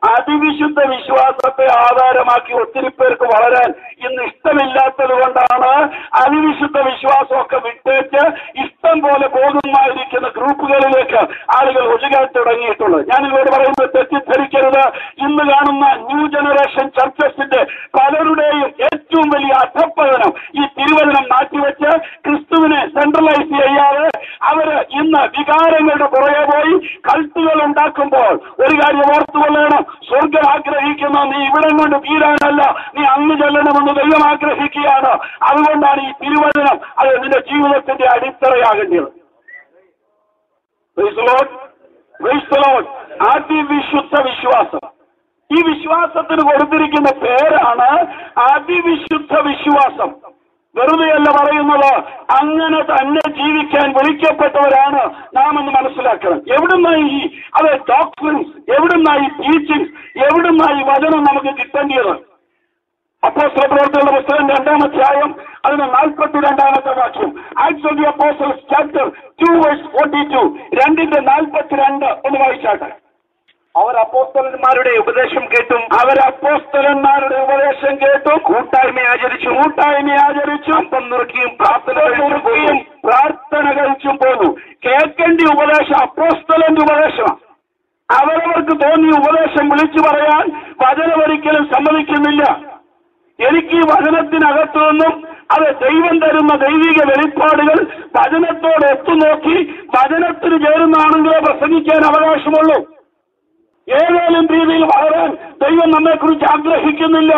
Speaker 1: അതിവിശുദ്ധ വിശ്വാസത്തെ ആധാരമാക്കി ഒത്തിരി പേർക്ക് വളരാൻ ഇന്ന് ഇഷ്ടമില്ലാത്തത് കൊണ്ടാണ് അതിവിശുദ്ധ വിശ്വാസമൊക്കെ വിട്ടേച്ച് ഇഷ്ടം പോലെ പോകുമായിരിക്കുന്ന ഗ്രൂപ്പുകളിലേക്ക് ആളുകൾ ഒഴുകാൻ തുടങ്ങിയിട്ടുള്ളത് ഞാൻ ഇവരോട് പറയുന്നത് തെറ്റിദ്ധരിക്കരുത് ഇന്ന് കാണുന്ന ന്യൂ ജനറേഷൻ ചർച്ചസിന്റെ പലരുടെയും ഏറ്റവും വലിയ അധപ്പതനം ഈ തിരുവചനം മാറ്റിവെച്ച് ക്രിസ്തുവിനെ സെൻട്രലൈസ് ചെയ്യാതെ അവര് ഇന്ന് വികാരങ്ങളുടെ പുറകെ പോയി കൾട്ടുകൾ ഉണ്ടാക്കുമ്പോൾ ഒരു കാര്യം ഓർത്തുകൊള്ളണം സ്വർഗം ആഗ്രഹിക്കുന്ന നീ ഇവിടെ കൊണ്ട് തീരാനല്ല നീ അങ്ങ് ചെല്ലണമെന്ന് ദൈവം ആഗ്രഹിക്കുകയാണ് അതുകൊണ്ടാണ് ഈ തിരുവചനം അത് നിന്റെ ജീവിതത്തിന്റെ അടിത്തറയാകേണ്ടത് Praise the Lord. Praise the Lord. അതിവിശുദ്ധ വിശ്വാസം ഈ വിശ്വാസത്തിന് കൊടുത്തിരിക്കുന്ന പേരാണ് അതിവിശുദ്ധ വിശ്വാസം വെറുതെയല്ല പറയുന്നത് അങ്ങനെ തന്നെ ജീവിക്കാൻ വിളിക്കപ്പെട്ടവരാണ് നാം എന്ന് മനസ്സിലാക്കണം എവിടുന്നായി ഈ അത് ഡോക്ടറിൻസ് എവിടുന്നായി ടീച്ചിങ്സ് എവിടുന്നായി വചനം നമുക്ക് കിട്ടേണ്ടത് അപ്പോസ്തല പ്രവർത്തികളുടെ പുസ്തകം രണ്ടാം അധ്യായം അതിന് നാൽപ്പത്തി രണ്ടാമത്തെ വാക്യം Acts of the apostles chapter two verse forty two രണ്ടിന്റെ നാൽപ്പത്തിരണ്ട് ഒന്ന് വായിച്ചാട്ടെ
Speaker 2: അവർ അപ്പോസ്തലന്മാരുടെ ഉപദേശം കേട്ടും
Speaker 1: അവർ അപ്പോസ്തലന്മാരുടെ ഉപദേശം കേട്ടു
Speaker 2: കൂട്ടായ്മ ആചരിച്ചും
Speaker 1: കൂട്ടായ്മ ആചരിച്ചു
Speaker 2: അപ്പം നുറുക്കിയും പ്രാർത്ഥന കഴിച്ചും
Speaker 1: നുറുക്കിയും
Speaker 2: പോന്നു.
Speaker 1: പ്രാർത്ഥന കഴിച്ചും പോന്നു കേൾക്കേണ്ട ഉപദേശം അപ്പോസ്തലന്റെ ഉപദേശമാണ് അവരവർക്ക് തോന്നിയ ഉപദേശം വിളിച്ചു പറയാൻ വചനം ഒരിക്കലും സമ്മതിക്കുന്നില്ല എനിക്ക് ഈ വചനത്തിനകത്തു നിന്നും അത് ദൈവം തരുന്ന ദൈവിക വെളിപ്പാടുകൾ വചനത്തോട് ഒത്തുനോക്കി വചനത്തിന് ചേരുന്നതാണെങ്കിലേ പ്രസംഗിക്കാൻ അവകാശമുള്ളൂ ഏതെങ്കിലും രീതിയിൽ വളരാൻ ദൈവം നമ്മെക്കുറിച്ച് ആഗ്രഹിക്കുന്നില്ല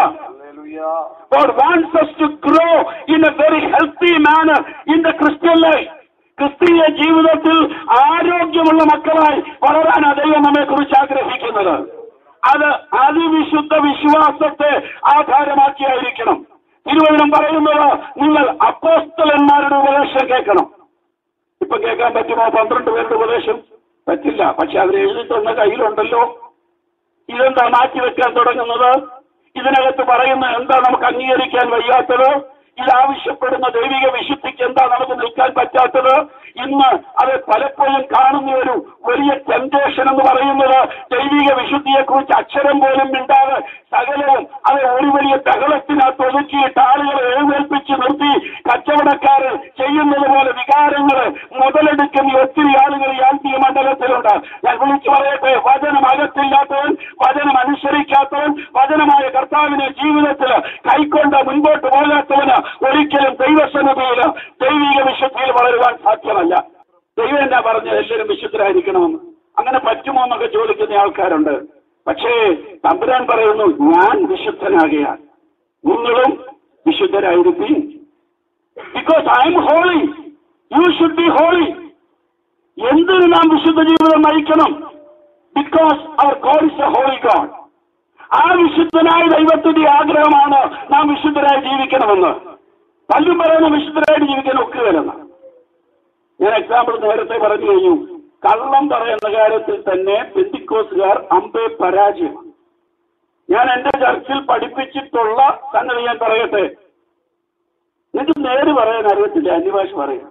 Speaker 1: God wants us to grow in a very healthy manner in the Christian life. ക്രിസ്തീയ ജീവിതത്തിൽ ആരോഗ്യമുള്ള മക്കളായി വളരാനാണ് ദൈവം നമ്മെ കുറിച്ച് ആഗ്രഹിക്കുന്നത് അത് അതിവിശുദ്ധ വിശ്വാസത്തെ ആധാരമാക്കിയായിരിക്കണം തിരുവചനം പറയുന്നത് നിങ്ങൾ അപ്പോസ്തലന്മാരുടെ ഉപദേശം കേൾക്കണം ഇപ്പൊ കേൾക്കാൻ പറ്റുമോ പന്ത്രണ്ട് പേരുടെ ഉപദേശം പറ്റില്ല പക്ഷെ അവർ എഴുതി തന്ന കയ്യിലുണ്ടല്ലോ ഇതെന്താ മാറ്റിവെക്കാൻ തുടങ്ങുന്നത് ഇതിനകത്ത് പറയുന്ന എന്താ നമുക്ക് അംഗീകരിക്കാൻ വയ്യാത്തത് ഇത് ആവശ്യപ്പെടുന്ന ദൈവിക വിശുദ്ധിക്ക് എന്താ നമുക്ക് നിൽക്കാൻ പറ്റാത്തത് ഇന്ന് അത് പലപ്പോഴും കാണുന്ന ഒരു വലിയ ടെംപ്റ്റേഷൻ എന്ന് പറയുന്നത് ദൈവിക വിശുദ്ധിയെക്കുറിച്ച് അക്ഷരം പോലും മിണ്ടാതെ സകലവും അത് ഒരു വലിയ ബഹളത്തിനകത്ത് ഒതുക്കിയിട്ട് ആളുകളെ എഴുന്നേൽപ്പിച്ച് നിർത്തി കച്ചവടക്കാര് ചെയ്യുന്നത് പോലെ വികാരങ്ങള് മുതലെടുക്കുന്ന ഒത്തിരി ആളുകൾ ഈ ആത്മീയ മണ്ഡലത്തിലുണ്ട് ഞാൻ വിളിച്ചു പറയട്ടെ വചനം അകത്തില്ലാത്തവൻ വചനം അനുസരിക്കാത്തവൻ വചനമായ കർത്താവിനെ ജീവിതത്തിൽ കൈക്കൊണ്ട് മുൻപോട്ട് പോകാത്തവന് ഒരിക്കലും ദൈവസന്നതയിൽ ദൈവിക വിശുദ്ധിയിൽ വളരുവാൻ സാധ്യമല്ല ദൈവം എന്നാ പറഞ്ഞത് എല്ലാവരും വിശുദ്ധരായിരിക്കണമെന്ന് അങ്ങനെ പറ്റുമോ എന്നൊക്കെ ചോദിക്കുന്ന ആൾക്കാരുണ്ട് പക്ഷേ തമ്പുരാൻ പറയുന്നു ഞാൻ വിശുദ്ധനാകിയാൽ നിങ്ങളും വിശുദ്ധരായിരിക്കും because I am holy you should be holy എന്തിന് നാം വിശുദ്ധ ജീവിതം നയിക്കണം because our God is a holy God ആ വിശുദ്ധനായ ദൈവത്തിന്റെ ആഗ്രഹമാണ് നാം വിശുദ്ധരായി ജീവിക്കണമെന്ന് പലരും പറയുന്ന വിശുദ്ധരായിട്ട് ജീവിക്കാൻ ഒക്കുകയല്ലെന്ന് ഞാൻ എക്സാമ്പിൾ നേരത്തെ പറഞ്ഞു കഴിഞ്ഞു കള്ളം പറയുന്ന കാര്യത്തിൽ തന്നെ പെന്തിക്കോസുകാർ അമ്പെ പരാജയമാണ് ഞാൻ എന്റെ ചർച്ചിൽ പഠിപ്പിച്ചിട്ടുള്ള സംഗതി ഞാൻ പറയട്ടെ നിങ്ങൾക്ക് നേര് പറയാൻ അറിയത്തില്ല അന്യഭാഷ പറയാം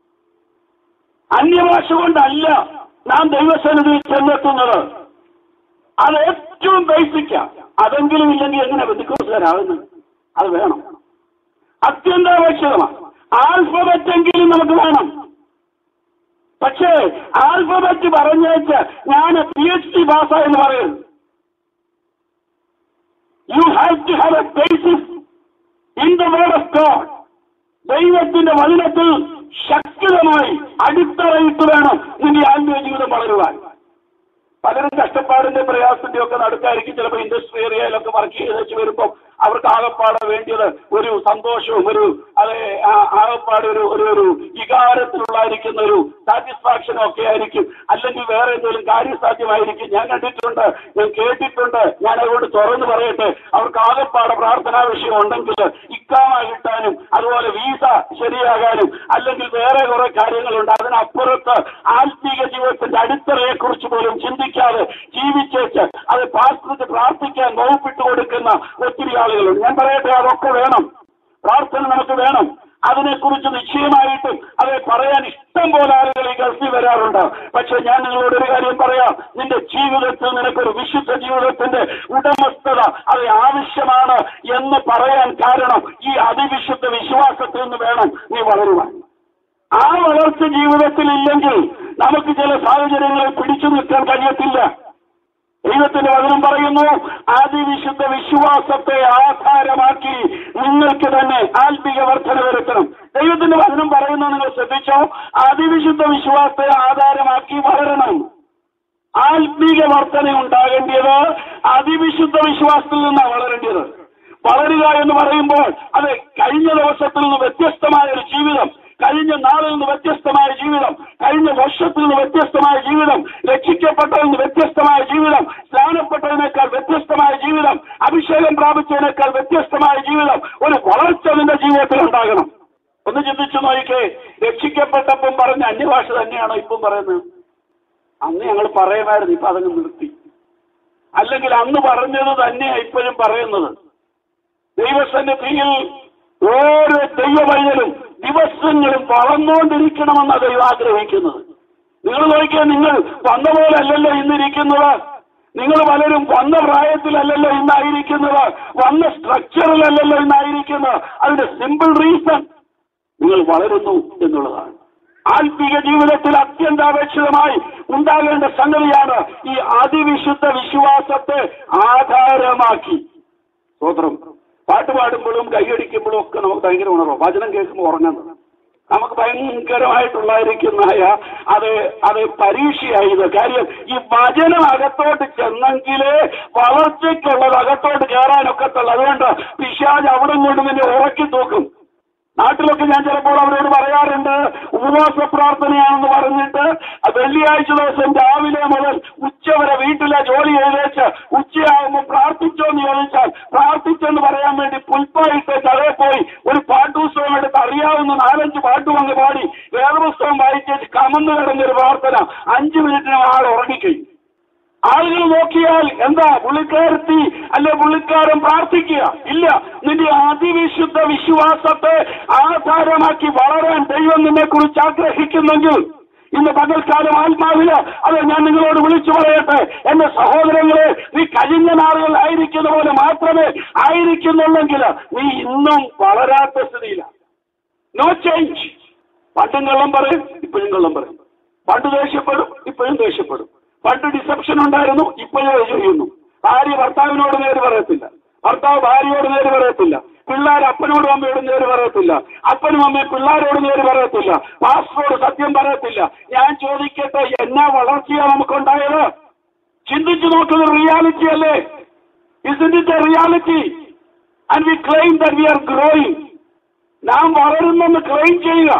Speaker 1: അന്യഭാഷ കൊണ്ടല്ല നാം ദൈവസന്നിധിയിൽ ചെന്നെത്തുന്നത് അത് ഏറ്റവും ബേസിക്കാ അതെങ്കിലും ഇല്ലെങ്കിൽ എങ്ങനെ ബന്ധുക്കോസുകാരാകുന്നത് അത് വേണം അത്യന്താപേക്ഷിതമാണ് ആൽഫബറ്റെങ്കിലും നമുക്ക് വേണം പക്ഷേ ആൽഫബറ്റ് പറഞ്ഞേച്ച് ഞാൻ പി എച്ച് ഡി പാസ്സായെന്ന് പറയുന്നു you have to have a basis in the word of God ദൈവത്തിന്റെ വചനത്തിൽ ശക്തിതമായി അടിത്തറയിട്ട് വേണം നിന്റെ ആത്മീയ ജീവിതം വളരുവാൻ പലരും കഷ്ടപ്പാടിന്റെ പ്രയാസത്തിന്റെ ഒക്കെ നടുക്കായിരിക്കും ചിലപ്പോൾ ഇൻഡസ്ട്രി ഏരിയയിലൊക്കെ വർക്ക് ചെയ്ത് വെച്ച് വരുമ്പോൾ അവർക്ക് ആകപ്പാടെ വേണ്ടിയത് ഒരു സന്തോഷവും ഒരു അതെ ആ- ആകപ്പാടെ ഒരു ഒരു ഒരു വികാരത്തിലുള്ളായിരിക്കുന്ന ഒരു സാറ്റിസ്ഫാക്ഷനും ഒക്കെ ആയിരിക്കും അല്ലെങ്കിൽ വേറെ എന്തെങ്കിലും കാര്യസാധ്യമായിരിക്കും ഞാൻ കണ്ടിട്ടുണ്ട് ഞാൻ കേട്ടിട്ടുണ്ട് ഞാൻ അതുകൊണ്ട് തുറന്നു പറയട്ടെ അവർക്ക് ആകപ്പാടെ പ്രാർത്ഥനാ വിഷയം ഉണ്ടെങ്കിൽ ഇക്കാമ കിട്ടാനും അതുപോലെ വീസ ശരിയാകാനും അല്ലെങ്കിൽ വേറെ കുറെ കാര്യങ്ങളുണ്ട് അതിനപ്പുറത്ത് ആത്മീക ജീവിതത്തിന്റെ അടിത്തറയെ കുറിച്ച് പോലും ചിന്തിക്കാതെ ജീവിച്ചേച്ച് അത് പാസ്റ്റിന് പ്രാർത്ഥിക്കാൻ വകുപ്പിട്ട് കൊടുക്കുന്ന ഒത്തിരി ആളുകളുണ്ട് ഞാൻ പറയട്ടെ അതൊക്കെ വേണം പ്രാർത്ഥന നമുക്ക് വേണം അതിനെക്കുറിച്ച് നിശ്ചയമായിട്ടും അത് പറയാൻ ഇഷ്ടം പോലെ ആളുകൾ ഈ ഗൾഫിൽ വരാറുണ്ട് പക്ഷെ ഞാൻ നിങ്ങളോട് ഒരു കാര്യം പറയാം നിന്റെ ജീവിതത്തിൽ നിനക്കൊരു വിശുദ്ധ ജീവിതത്തിന്റെ ഉടമസ്ഥത അത് ആവശ്യമാണ് എന്ന് പറയാൻ കാരണം ഈ അതിവിശുദ്ധ വിശ്വാസത്തിൽ നിന്ന് വേണം നീ വളരുവാൻ ആ വളർച്ച ജീവിതത്തിൽ ഇല്ലെങ്കിൽ നമുക്ക് ചില സാഹചര്യങ്ങളിൽ പിടിച്ചു നിൽക്കാൻ കഴിയത്തില്ല ദൈവത്തിന്റെ വചനം പറയുന്നു അതിവിശുദ്ധ വിശ്വാസത്തെ ആധാരമാക്കി നിങ്ങൾക്ക് തന്നെ ആത്മിക വർധന വരുത്തണം ദൈവത്തിന്റെ വചനം പറയുന്നത് നിങ്ങൾ ശ്രദ്ധിച്ചോ അതിവിശുദ്ധ വിശ്വാസത്തെ ആധാരമാക്കി വളരണം ആത്മീക വർധന ഉണ്ടാകേണ്ടത് അതിവിശുദ്ധ വിശ്വാസത്തിൽ നിന്നാണ് വളരേണ്ടത് വളരുക എന്ന് പറയുമ്പോൾ അത് കഴിഞ്ഞ ദിവസത്തിൽ നിന്ന് വ്യത്യസ്തമായ ഒരു ജീവിതം കഴിഞ്ഞ നാളിൽ നിന്ന് വ്യത്യസ്തമായ ജീവിതം കഴിഞ്ഞ വർഷത്തിൽ നിന്ന് വ്യത്യസ്തമായ ജീവിതം രക്ഷിക്കപ്പെട്ടതിൽ നിന്ന് വ്യത്യസ്തമായ ജീവിതം സ്നാനപ്പെട്ടതിനേക്കാൾ വ്യത്യസ്തമായ ജീവിതം അഭിഷേകം പ്രാപിച്ചതിനേക്കാൾ വ്യത്യസ്തമായ ജീവിതം ഒരു വളർച്ച നിന്റെ ജീവിതത്തിൽ ഉണ്ടാകണം ഒന്ന് ചിന്തിച്ചു നോക്കിക്കേ രക്ഷിക്കപ്പെട്ടപ്പം പറഞ്ഞ അന്യഭാഷ തന്നെയാണോ ഇപ്പം പറയുന്നത് അന്ന് ഞങ്ങൾ പറയുമായിരുന്നു ഇപ്പൊ അതങ്ങ് നിർത്തി അല്ലെങ്കിൽ അന്ന് പറഞ്ഞത് തന്നെയാ ഇപ്പോഴും പറയുന്നത് ദൈവസന്നിധിയിൽ ഓരോ ദൈവവൈതലും ദിവസങ്ങളും വളർന്നുകൊണ്ടിരിക്കണമെന്ന ദൈവം ആഗ്രഹിക്കുന്നത് നിങ്ങൾ നോക്കിയാൽ നിങ്ങൾ വന്ന പോലെ അല്ലല്ലോ ഇന്നിരിക്കുന്നത് നിങ്ങൾ പലരും വന്ന പ്രായത്തിലല്ലല്ലോ ഇന്നായിരിക്കുന്നത് വന്ന സ്ട്രക്ചറിലല്ലല്ലോ ഇന്നായിരിക്കുന്നത് അതിന്റെ സിമ്പിൾ റീസൺ നിങ്ങൾ വളരുന്നു എന്നുള്ളതാണ് ആത്മീക ജീവിതത്തിൽ അത്യന്താപേക്ഷിതമായി ഉണ്ടാകേണ്ട സംഗതിയാണ് ഈ അതിവിശുദ്ധ വിശ്വാസത്തെ ആധാരമാക്കി സ്തോത്രം പാട്ട് പാടുമ്പോഴും കൈയടിക്കുമ്പോഴും ഒക്കെ നമുക്ക് ഭയങ്കര ഉണർവ് വചനം കേൾക്കുമ്പോൾ ഉറങ്ങുന്നത് നമുക്ക് ഭയങ്കരമായിട്ടുള്ളായിരിക്കുന്നതായ അത് അത് പരീക്ഷയായത് കാര്യം ഈ വചനം അകത്തോട്ട് ചെന്നെങ്കിലേ വളർച്ചയ്ക്കുള്ളത് അകത്തോട്ട് കയറാനൊക്കത്തുള്ളൂ അതുകൊണ്ട് പിശാജ് അവിടെ കൊണ്ട് നിന്നെ ഉറക്കി തൂക്കും നാട്ടിലൊക്കെ ഞാൻ ചിലപ്പോൾ അവരോട് പറയാറുണ്ട് ഉപവാസ പ്രാർത്ഥനയാണെന്ന് പറഞ്ഞിട്ട് വെള്ളിയാഴ്ച ദിവസം രാവിലെ മുതൽ ഉച്ചവരെ വീട്ടിലെ ജോലി എഴുതേച്ച് ഉച്ചയാകുമ്പോൾ പ്രാർത്ഥിച്ചോ എന്ന് ചോദിച്ചാൽ പ്രാർത്ഥിച്ചെന്ന് പറയാൻ വേണ്ടി പുൽപ്പായിട്ട് കടയിൽ പോയി ഒരു പാട്ടുപുസ്തകം എടുത്ത് അറിയാവുന്ന നാലഞ്ച് പാട്ടും അങ്ങ് പാടി വേദപുസ്തകം വായിച്ചേച്ച് കമന്ന് കിടന്നൊരു പ്രാർത്ഥന അഞ്ചു മിനിറ്റിന് ആൾ ഉറങ്ങിക്കഴിഞ്ഞു ആളുകൾ നോക്കിയാൽ എന്താ പുള്ളിക്കാരത്തി അല്ലെ പുള്ളിക്കാരൻ പ്രാർത്ഥിക്കുക ഇല്ല നിന്റെ അതിവിശുദ്ധ വിശ്വാസത്തെ ആധാരമാക്കി വളരാൻ ദൈവം നിന്നെ കുറിച്ച് ആഗ്രഹിക്കുന്നെങ്കിൽ ഇന്ന് പകൽക്കാലം ആത്മാവില് അത് ഞാൻ നിങ്ങളോട് വിളിച്ചു പറയട്ടെ എന്റെ സഹോദരങ്ങളെ നീ കഴിഞ്ഞ നാളുകൾ ആയിരിക്കുന്ന പോലെ മാത്രമേ ആയിരിക്കുന്നുള്ളെങ്കിൽ നീ ഇന്നും വളരാത്ത സ്ഥിതിയിലാണ് നോ ചേഞ്ച് പണ്ടും കള്ളം പറയും ഇപ്പോഴും കള്ളം പറയും പണ്ട് ദേഷ്യപ്പെടും ഇപ്പോഴും ദേഷ്യപ്പെടും പണ്ട് ഡിസപ്ഷൻ ഉണ്ടായിരുന്നു ഇപ്പോഴും അത് ചെയ്യുന്നു ഭാര്യ ഭർത്താവിനോട് നേര് പറയത്തില്ല ഭർത്താവ് ഭാര്യയോട് നേര് പറയത്തില്ല പിള്ളേർ അപ്പനോടും അമ്മയോട് നേര് പറയത്തില്ല അപ്പനും അമ്മയും പിള്ളേരോട് നേര് പറയത്തില്ല പാസ്റ്ററോട് സത്യം പറയത്തില്ല ഞാൻ ചോദിക്കട്ടെ എന്നാ വളർച്ചയാ നമുക്കുണ്ടായത് ചിന്തിച്ചു നോക്കുന്ന റിയാലിറ്റി അല്ലേ isn't it a reality and we claim that we are growing നാം വളരുന്നെന്ന് ക്ലെയിം ചെയ്യുക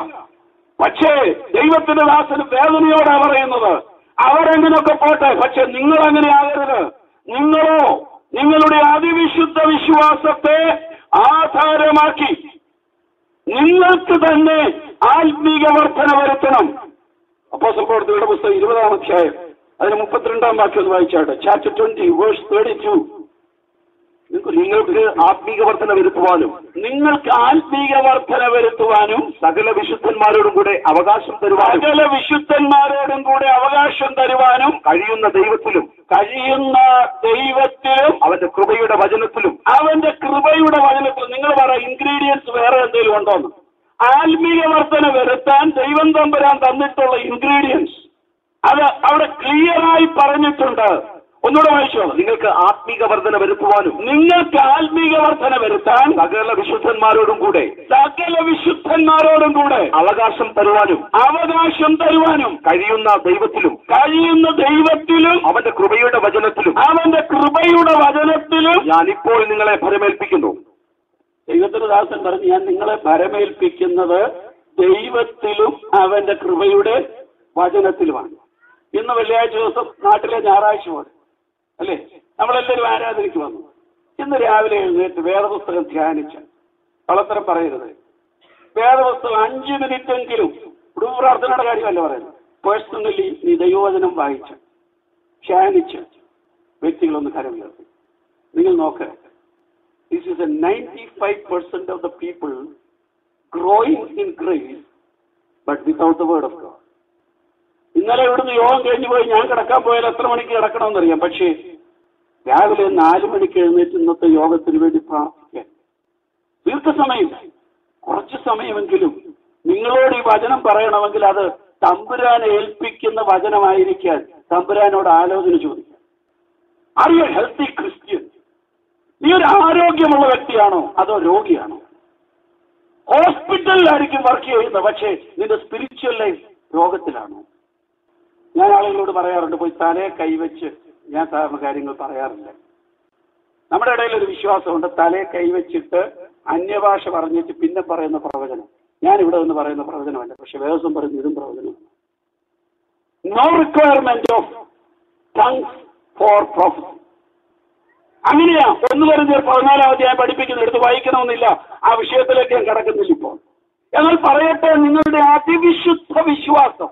Speaker 1: പക്ഷേ ദൈവത്തിന്റെ ദാസന് വേദനയോടെ പറയുന്നത് അവരെങ്ങനെയൊക്കെ പോട്ടെ പക്ഷെ നിങ്ങൾ അങ്ങനെ ആകരുത് നിങ്ങളോ നിങ്ങളുടെ അതിവിശുദ്ധ വിശ്വാസത്തെ ആധാരമാക്കി നിങ്ങൾക്ക് തന്നെ ആത്മീക വർധന വരുത്തണം അപ്പോസൽ പ്രവർത്തികളുടെ പുസ്തകം ഇരുപതാം അധ്യായം അതിന് മുപ്പത്തിരണ്ടാം വാക്യം ഒന്ന് വായിച്ചാട്ടെ chapter twenty verse thirty two
Speaker 2: നിങ്ങൾക്ക് ആത്മീക വർധന വരുത്തുവാനും
Speaker 1: നിങ്ങൾക്ക് ആത്മീക വർധന വരുത്തുവാനും
Speaker 2: സകല വിശുദ്ധന്മാരോടും കൂടെ അവകാശം തരുവാനും
Speaker 1: സകല വിശുദ്ധന്മാരോടും കൂടെ അവകാശം തരുവാനും
Speaker 2: കഴിയുന്ന ദൈവത്തിലും
Speaker 1: കഴിയുന്ന ദൈവത്തിലും
Speaker 2: അവന്റെ കൃപയുടെ വചനത്തിലും
Speaker 1: അവന്റെ കൃപയുടെ വചനത്തിൽ നിങ്ങൾ പറ ഇൻഗ്രീഡിയൻസ് വേറെ എന്തെങ്കിലും ഉണ്ടോന്ന് ആത്മീയ വർധന വരുത്താൻ ദൈവം തമ്പുരാൻ തന്നിട്ടുള്ള ഇൻഗ്രീഡിയൻസ് അത് അവിടെ ക്ലിയറായി പറഞ്ഞിട്ടുണ്ട് ഒന്നുകൂടെ വായിച്ചോ
Speaker 2: നിങ്ങൾക്ക് ആത്മീക വർധന വരുത്തുവാനും
Speaker 1: നിങ്ങൾക്ക് ആത്മീക വർധന വരുത്താൻ
Speaker 2: സകല വിശുദ്ധന്മാരോടും കൂടെ
Speaker 1: സകല വിശുദ്ധന്മാരോടും കൂടെ
Speaker 2: അവകാശം തരുവാനും
Speaker 1: അവകാശം തരുവാനും
Speaker 2: കഴിയുന്ന ദൈവത്തിലും
Speaker 1: കഴിയുന്ന ദൈവത്തിലും
Speaker 2: അവന്റെ കൃപയുടെ വചനത്തിലും
Speaker 1: അവന്റെ കൃപയുടെ വചനത്തിലും
Speaker 2: ഞാനിപ്പോൾ നിങ്ങളെ ഫലമേൽപ്പിക്കുന്നു
Speaker 1: ദൈവത്തിന്റെ ദാസൻ പറഞ്ഞു ഞാൻ നിങ്ങളെ ഭരമേൽപ്പിക്കുന്നത് ദൈവത്തിലും അവന്റെ കൃപയുടെ വചനത്തിലുമാണ് ഇന്ന് വെള്ളിയാഴ്ച ദിവസം നാട്ടിലെ ഞായറാഴ്ച പോലെ അല്ലേ നമ്മളെല്ലാവരും ആരാധനയ്ക്ക് വന്നു ഇന്ന് രാവിലെ എഴുന്നേറ്റ് വേദപുസ്തകം ധ്യാനിച്ച കളത്തരം പറയരുത് വേദപുസ്തകം അഞ്ച് മിനിറ്റെങ്കിലും കുടുംബ പ്രാർത്ഥനയുടെ കാര്യമല്ല പറയുന്നത് പേഴ്സണലി നീ ദൈവവചനം വായിച്ച ധ്യാനിച്ച വ്യക്തികളൊന്ന് കരമുയർത്തി നിങ്ങൾ നോക്കുക this is a 95% of the people growing in grace, but without the word of God. ഇന്നലെ ഇവിടുന്ന് യോഗം കഴിഞ്ഞു പോയി ഞാൻ കിടക്കാൻ പോയാൽ എത്ര മണിക്ക് കിടക്കണമെന്നറിയാം പക്ഷേ രാവിലെ നാല് മണിക്ക് എഴുന്നേറ്റ് ഇന്നത്തെ യോഗത്തിന് വേണ്ടി പ്രാർത്ഥിക്കാൻ ദീർഘസമയം കുറച്ച് സമയമെങ്കിലും നിങ്ങളോട് ഈ വചനം പറയണമെങ്കിൽ അത് തമ്പുരാനെ ഏൽപ്പിക്കുന്ന വചനമായിരിക്കാൻ തമ്പുരാനോട് ആലോചന ചോദിക്കാം ആർ യു ഹെൽത്തി ക്രിസ്ത്യൻ നീ ഒരു ആരോഗ്യമുള്ള വ്യക്തിയാണോ അതോ രോഗിയാണോ ഹോസ്പിറ്റലിലായിരിക്കും വർക്ക് ചെയ്യുന്നത് പക്ഷേ നിന്റെ സ്പിരിച്വൽ ലൈഫ് രോഗത്തിലാണോ ഞാൻ ആളുകളോട് പറയാറുണ്ട് പോയി തലയെ കൈവച്ച് ഞാൻ സാധാരണ കാര്യങ്ങൾ പറയാറില്ല നമ്മുടെ ഇടയിൽ ഒരു വിശ്വാസമുണ്ട് തലയെ കൈവച്ചിട്ട് അന്യഭാഷ പറഞ്ഞിട്ട് പിന്നെ പറയുന്ന പ്രവചനം ഞാൻ ഇവിടെ നിന്ന് പറയുന്ന പ്രവചനമല്ല പക്ഷെ വേദം പറയുന്ന ഇതും പ്രവചനമാണ് no requirement of tongues for prophet അങ്ങനെയാ ഒന്ന് പറഞ്ഞ് പതിനാലാം അധ്യായം പഠിപ്പിക്കുന്ന എടുത്ത് വായിക്കണമെന്നില്ല ആ വിഷയത്തിലേക്ക് ഞാൻ കിടക്കുന്നില്ല ഇപ്പോൾ എന്നാൽ പറയട്ടെ നിങ്ങളുടെ അതിവിശുദ്ധ വിശ്വാസം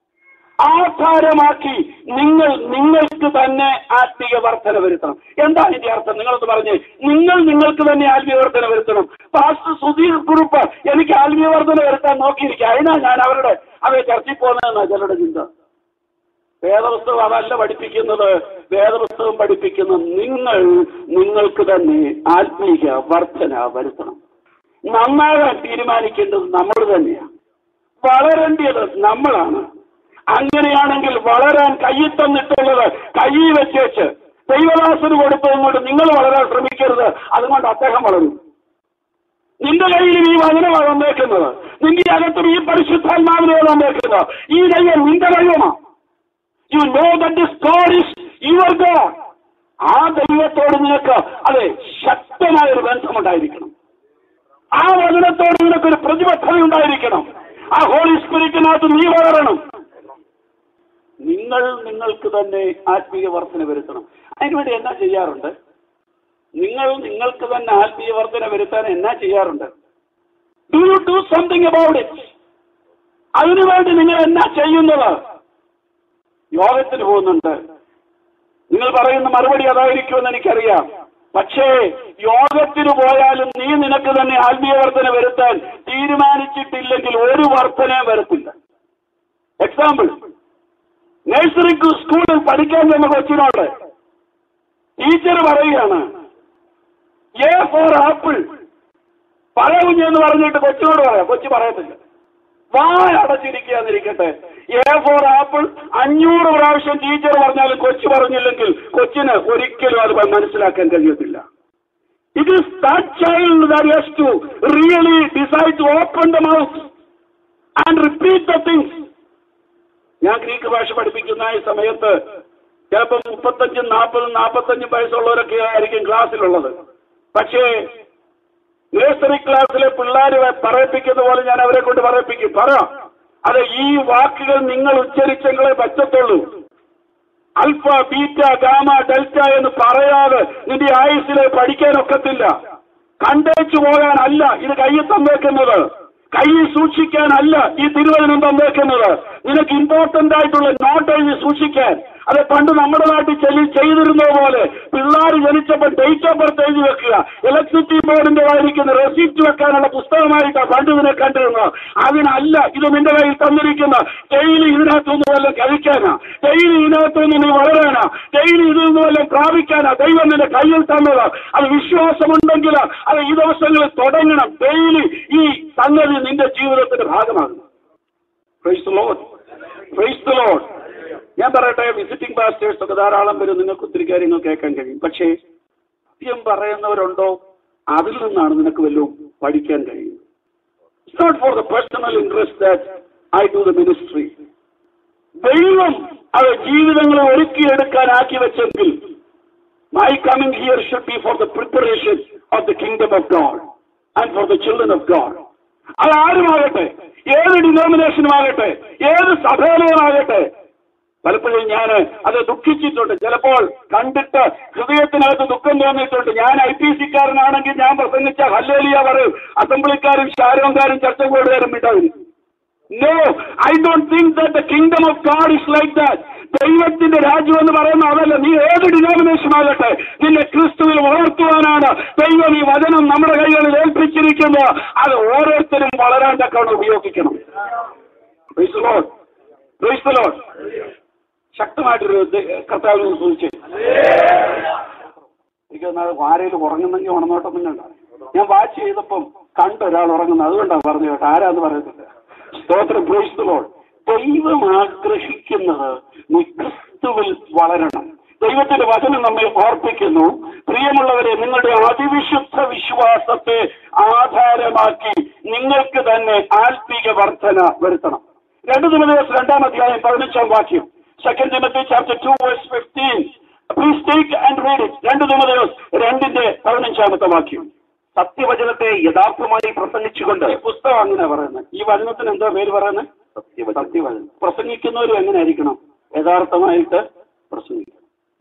Speaker 1: ആധാരമാക്കി നിങ്ങൾ നിങ്ങൾക്ക് തന്നെ ആത്മീയ വർധന വരുത്തണം എന്താ ഇതിന്റെ അർത്ഥം നിങ്ങളൊന്ന് പറഞ്ഞേ നിങ്ങൾ നിങ്ങൾക്ക് തന്നെ ആത്മീയ വർധന വരുത്തണം പാസ്റ്റർ സുധീർ കുറുപ്പ് എനിക്ക് ആത്മീയ വർധന വരുത്താൻ നോക്കിയിരിക്കുക അതിനാ ഞാൻ അവരുടെ അവരെ ചർച്ചയിൽ പോകുന്നതെന്നാ ചിലരുടെ ചിന്ത വേദപുസ്തകം അതല്ല പഠിപ്പിക്കുന്നത് വേദപുസ്തകം പഠിപ്പിക്കുന്ന നിങ്ങൾ നിങ്ങൾക്ക് തന്നെ ആത്മീയ വർധന വരുത്തണം നന്നാകാൻ തീരുമാനിക്കേണ്ടത് നമ്മൾ തന്നെയാണ് വളരേണ്ടത് നമ്മളാണ് അങ്ങനെയാണെങ്കിൽ വളരാൻ കയ്യിൽ തന്നിട്ടുള്ളത് കയ്യിൽ വെച്ചേച്ച് ദൈവദാസന് കൊടുത്തതുകൊണ്ട് നിങ്ങൾ വളരാൻ ശ്രമിക്കരുത് അതുകൊണ്ട് അദ്ദേഹം വളരും നിന്റെ കയ്യിലും ഈ വചനമാണ് വന്നേക്കുന്നത് നിന്റെ അകത്തും ഈ പരിശുദ്ധാത്മാവിനെയാണ് വന്നേക്കുന്നത് ഈ ദൈവം നിന്റെ ദൈവമാണ് you know that this God is your God ആ ദൈവത്തോട് നിനക്ക് അതെ ശക്തമായ ഒരു ബന്ധമുണ്ടായിരിക്കണം ആ വചനത്തോട് നിനക്കൊരു പ്രതിബദ്ധത ഉണ്ടായിരിക്കണം ആ ഹോളി സ്പിരിറ്റിനകത്ത് നീ വളരണം നിങ്ങൾ നിങ്ങൾക്ക് തന്നെ ആത്മീയ വർധന വരുത്തണം അതിനുവേണ്ടി എന്നാ ചെയ്യാറുണ്ട് നിങ്ങൾ നിങ്ങൾക്ക് തന്നെ ആത്മീയ വർധന വരുത്താൻ എന്നാ ചെയ്യാറുണ്ട് do you do something about it അതിനുവേണ്ടി നിങ്ങൾ എന്നാ ചെയ്യുന്നത് യോഗത്തിന് പോകുന്നുണ്ട് നിങ്ങൾ പറയുന്ന മറുപടി അതായിരിക്കുമെന്ന് എനിക്കറിയാം പക്ഷേ യോഗത്തിന് പോയാലും നീ നിനക്ക് തന്നെ ആത്മീയ വർധന വരുത്താൻ തീരുമാനിച്ചിട്ടില്ലെങ്കിൽ ഒരു വർധന വരത്തില്ല എക്സാമ്പിൾ നഴ്സറി സ്കൂളിൽ പഠിക്കാൻ ചെന്ന കൊച്ചിനോട് ടീച്ചർ പറയുകയാണ് എ ഫോർ ആപ്പിൾ പഴകുഞ്ഞെന്ന് പറഞ്ഞിട്ട് കൊച്ചിനോട് പറയാം കൊച്ചു പറയത്തില്ല വായ അടച്ചിരിക്കാന്നിരിക്കട്ടെ എ ഫോർ ആപ്പിൾ അഞ്ഞൂറ് പ്രാവശ്യം ടീച്ചർ പറഞ്ഞാലും കൊച്ചു പറഞ്ഞില്ലെങ്കിൽ കൊച്ചിന് ഒരിക്കലും അത് മനസ്സിലാക്കാൻ കഴിയത്തില്ല it is that child that has to really decide to open the mouth and repeat the things ഞാൻ ഗ്രീക്ക് ഭാഷ പഠിപ്പിക്കുന്ന ഈ സമയത്ത് ചിലപ്പോൾ മുപ്പത്തഞ്ചും നാൽപ്പതും നാൽപ്പത്തഞ്ചും വയസ്സുള്ളവരൊക്കെ ആയിരിക്കും ക്ലാസ്സിലുള്ളത് പക്ഷേ നഴ്സറി ക്ലാസ്സിലെ പിള്ളേർ പറയിപ്പിക്കുന്ന പോലെ ഞാൻ അവരെ കൊണ്ട് പറയിപ്പിക്കും പറ അത് ഈ വാക്കുകൾ നിങ്ങൾ ഉച്ചരിച്ചെങ്കിലേ പറ്റത്തുള്ളൂ അൽഫ ബീറ്റ ഗാമ ഡെൽറ്റ എന്ന് പറയാതെ നിന്റെ ആയുസിലെ പഠിക്കാനൊക്കത്തില്ല കണ്ടേച്ചു പോകാനല്ല ഇത് കയ്യിൽ തന്നേക്കുന്നത് കയ്യിൽ സൂക്ഷിക്കാനല്ല ഈ തിരുവചനം തന്നേക്കുന്നത് നിനക്ക് ഇമ്പോർട്ടന്റ് ആയിട്ടുള്ള നോട്ട് എഴുതി സൂക്ഷിക്കാൻ അത് പണ്ട് നമ്മുടെ നാട്ടിൽ ചെല്ലി ചെയ്തിരുന്നത് പോലെ പിള്ളേർ ജനിച്ചപ്പോൾ ഡേറ്റ് ഓഫ് ബർത്ത് എഴുതി വെക്കുക ഇലക്ട്രിസിറ്റി ബോർഡിന്റെ ആയിരിക്കുന്ന റെസിപ്റ്റ് വെക്കാനുള്ള പുസ്തകമായിട്ടാണ് പണ്ട് ഇതിനെ കണ്ടിരുന്നത് അതിനല്ല ഇത് നിന്റെ കയ്യിൽ തന്നിരിക്കുന്ന ഡെയിലി ഇതിനകത്തുനിന്ന് വല്ലതും കഴിക്കാനാ ഡെയിലി ഇതിനകത്തുനിന്ന് നീ വളരാനാ ഡെയിലി ഇതിൽ നിന്ന് വല്ലതും പ്രാപിക്കാനാ ദൈവം നിന്റെ കയ്യിൽ തന്നത് അത് വിശ്വാസമുണ്ടെങ്കിൽ അത് ഈ ദിവസങ്ങളിൽ തുടങ്ങണം ഡെയിലി ഈ സംഗതി നിന്റെ ജീവിതത്തിന്റെ ഭാഗമാകണം പ്രൈസ് ലോഡ് പ്രൈസ് ലോഡ് ഞാൻ പറയട്ടെ വിസിറ്റിംഗ് പാസ്റ്റേഴ്സ് ഒക്കെ ധാരാളം പേര് നിങ്ങൾക്ക് ഒത്തിരി കാര്യങ്ങൾ കേൾക്കാൻ കഴിയും പക്ഷേ സത്യം പറയുന്നവരുണ്ടോ അതിൽ നിന്നാണ് നിനക്ക് വല്ലതും പഠിക്കാൻ കഴിയുന്നത് it's not for the personal interest that I do the ministry ദൈവം അത് ജീവിതങ്ങളെ ഒരുക്കിയെടുക്കാൻ ആക്കി വെച്ചെങ്കിൽ my coming here should be for the preparation of the kingdom of God and for the children of God അത് ആരുമാകട്ടെ ഏത് ഡിനോമിനേഷനുമാകട്ടെ ഏത് സഭയിലുമാകട്ടെ പലപ്പോഴും ഞാൻ അത് ദുഃഖിച്ചിട്ടുണ്ട് ചിലപ്പോൾ കണ്ടിട്ട് ഹൃദയത്തിനകത്ത് ദുഃഖം തോന്നിയിട്ടുണ്ട് ഞാൻ ഐ പി സിക്കാരനാണെങ്കിൽ ഞാൻ പ്രസംഗിച്ച ഹല്ലേലിയ പറയും അസംബ്ലിക്കാരും ശാരോങ്കാരും ചർച്ച കൂടുകാരും വിട്ടവരും no I don't think that the kingdom of God is like that ദൈവത്തിന്റെ രാജ്യം എന്ന് പറയുന്ന അതല്ല നീ ഏത് ഡിനോമിനേഷൻ ആകട്ടെ നിന്നെ ക്രിസ്തുവിൽ വളർത്തുവാനാണ് ദൈവം ഈ വചനം നമ്മുടെ കൈകളിൽ ഏൽപ്പിച്ചിരിക്കുന്നത് അത് ഓരോരുത്തരും വളരാൻ തക്കവണ്ണം ഉപയോഗിക്കണം Praise the Lord. Praise the Lord. ശക്തമായിട്ടൊരു ദ- കർത്താവിനെ സൂചിച്ച് എനിക്ക് തോന്നുന്നത് ആരേലും ഉറങ്ങുന്നെങ്കിൽ ഉണർന്നോട്ടൊന്നും കണ്ട ഞാൻ വാച്ച് ചെയ്തപ്പം കണ്ട ഒരാൾ ഉറങ്ങുന്നത് അതുകൊണ്ടാണ് പറഞ്ഞു കേട്ടോ ആരാന്ന് പറയുന്നത് സ്തോത്രം പ്രേസ്തലോൾ ദൈവം ആഗ്രഹിക്കുന്നത് നീ ക്രിസ്തുവിൽ വളരണം ദൈവത്തിന്റെ വചനം നമ്മെ ഓർപ്പിക്കുന്നു പ്രിയമുള്ളവരെ നിങ്ങളുടെ അതിവിശുദ്ധ വിശ്വാസത്തെ ആധാരമാക്കി നിങ്ങൾക്ക് തന്നെ ആത്മീക വർധന വരുത്തണം രണ്ട് ദിവസം രണ്ടാം അധ്യായം പതിനഞ്ചാം വാക്യം second Timothy chapter two verse fifteen please take and read it രണ്ട് ദിവസം രണ്ടിന്റെ പതിനഞ്ചാമത്തെ വാക്യം
Speaker 2: സത്യവചനത്തെ യഥാർത്ഥമായി പ്രസംഗിച്ചുകൊണ്ട്
Speaker 1: ഈ പുസ്തകം അങ്ങനെ പറയുന്നത് ഈ വചനത്തിന് എന്താ പേര് പറയുന്നത്
Speaker 2: സത്യവചനം
Speaker 1: സത്യവചനം പ്രസംഗിക്കുന്നവരും എങ്ങനെ ആയിരിക്കണം യഥാർത്ഥമായിട്ട് പ്രസംഗിക്കണം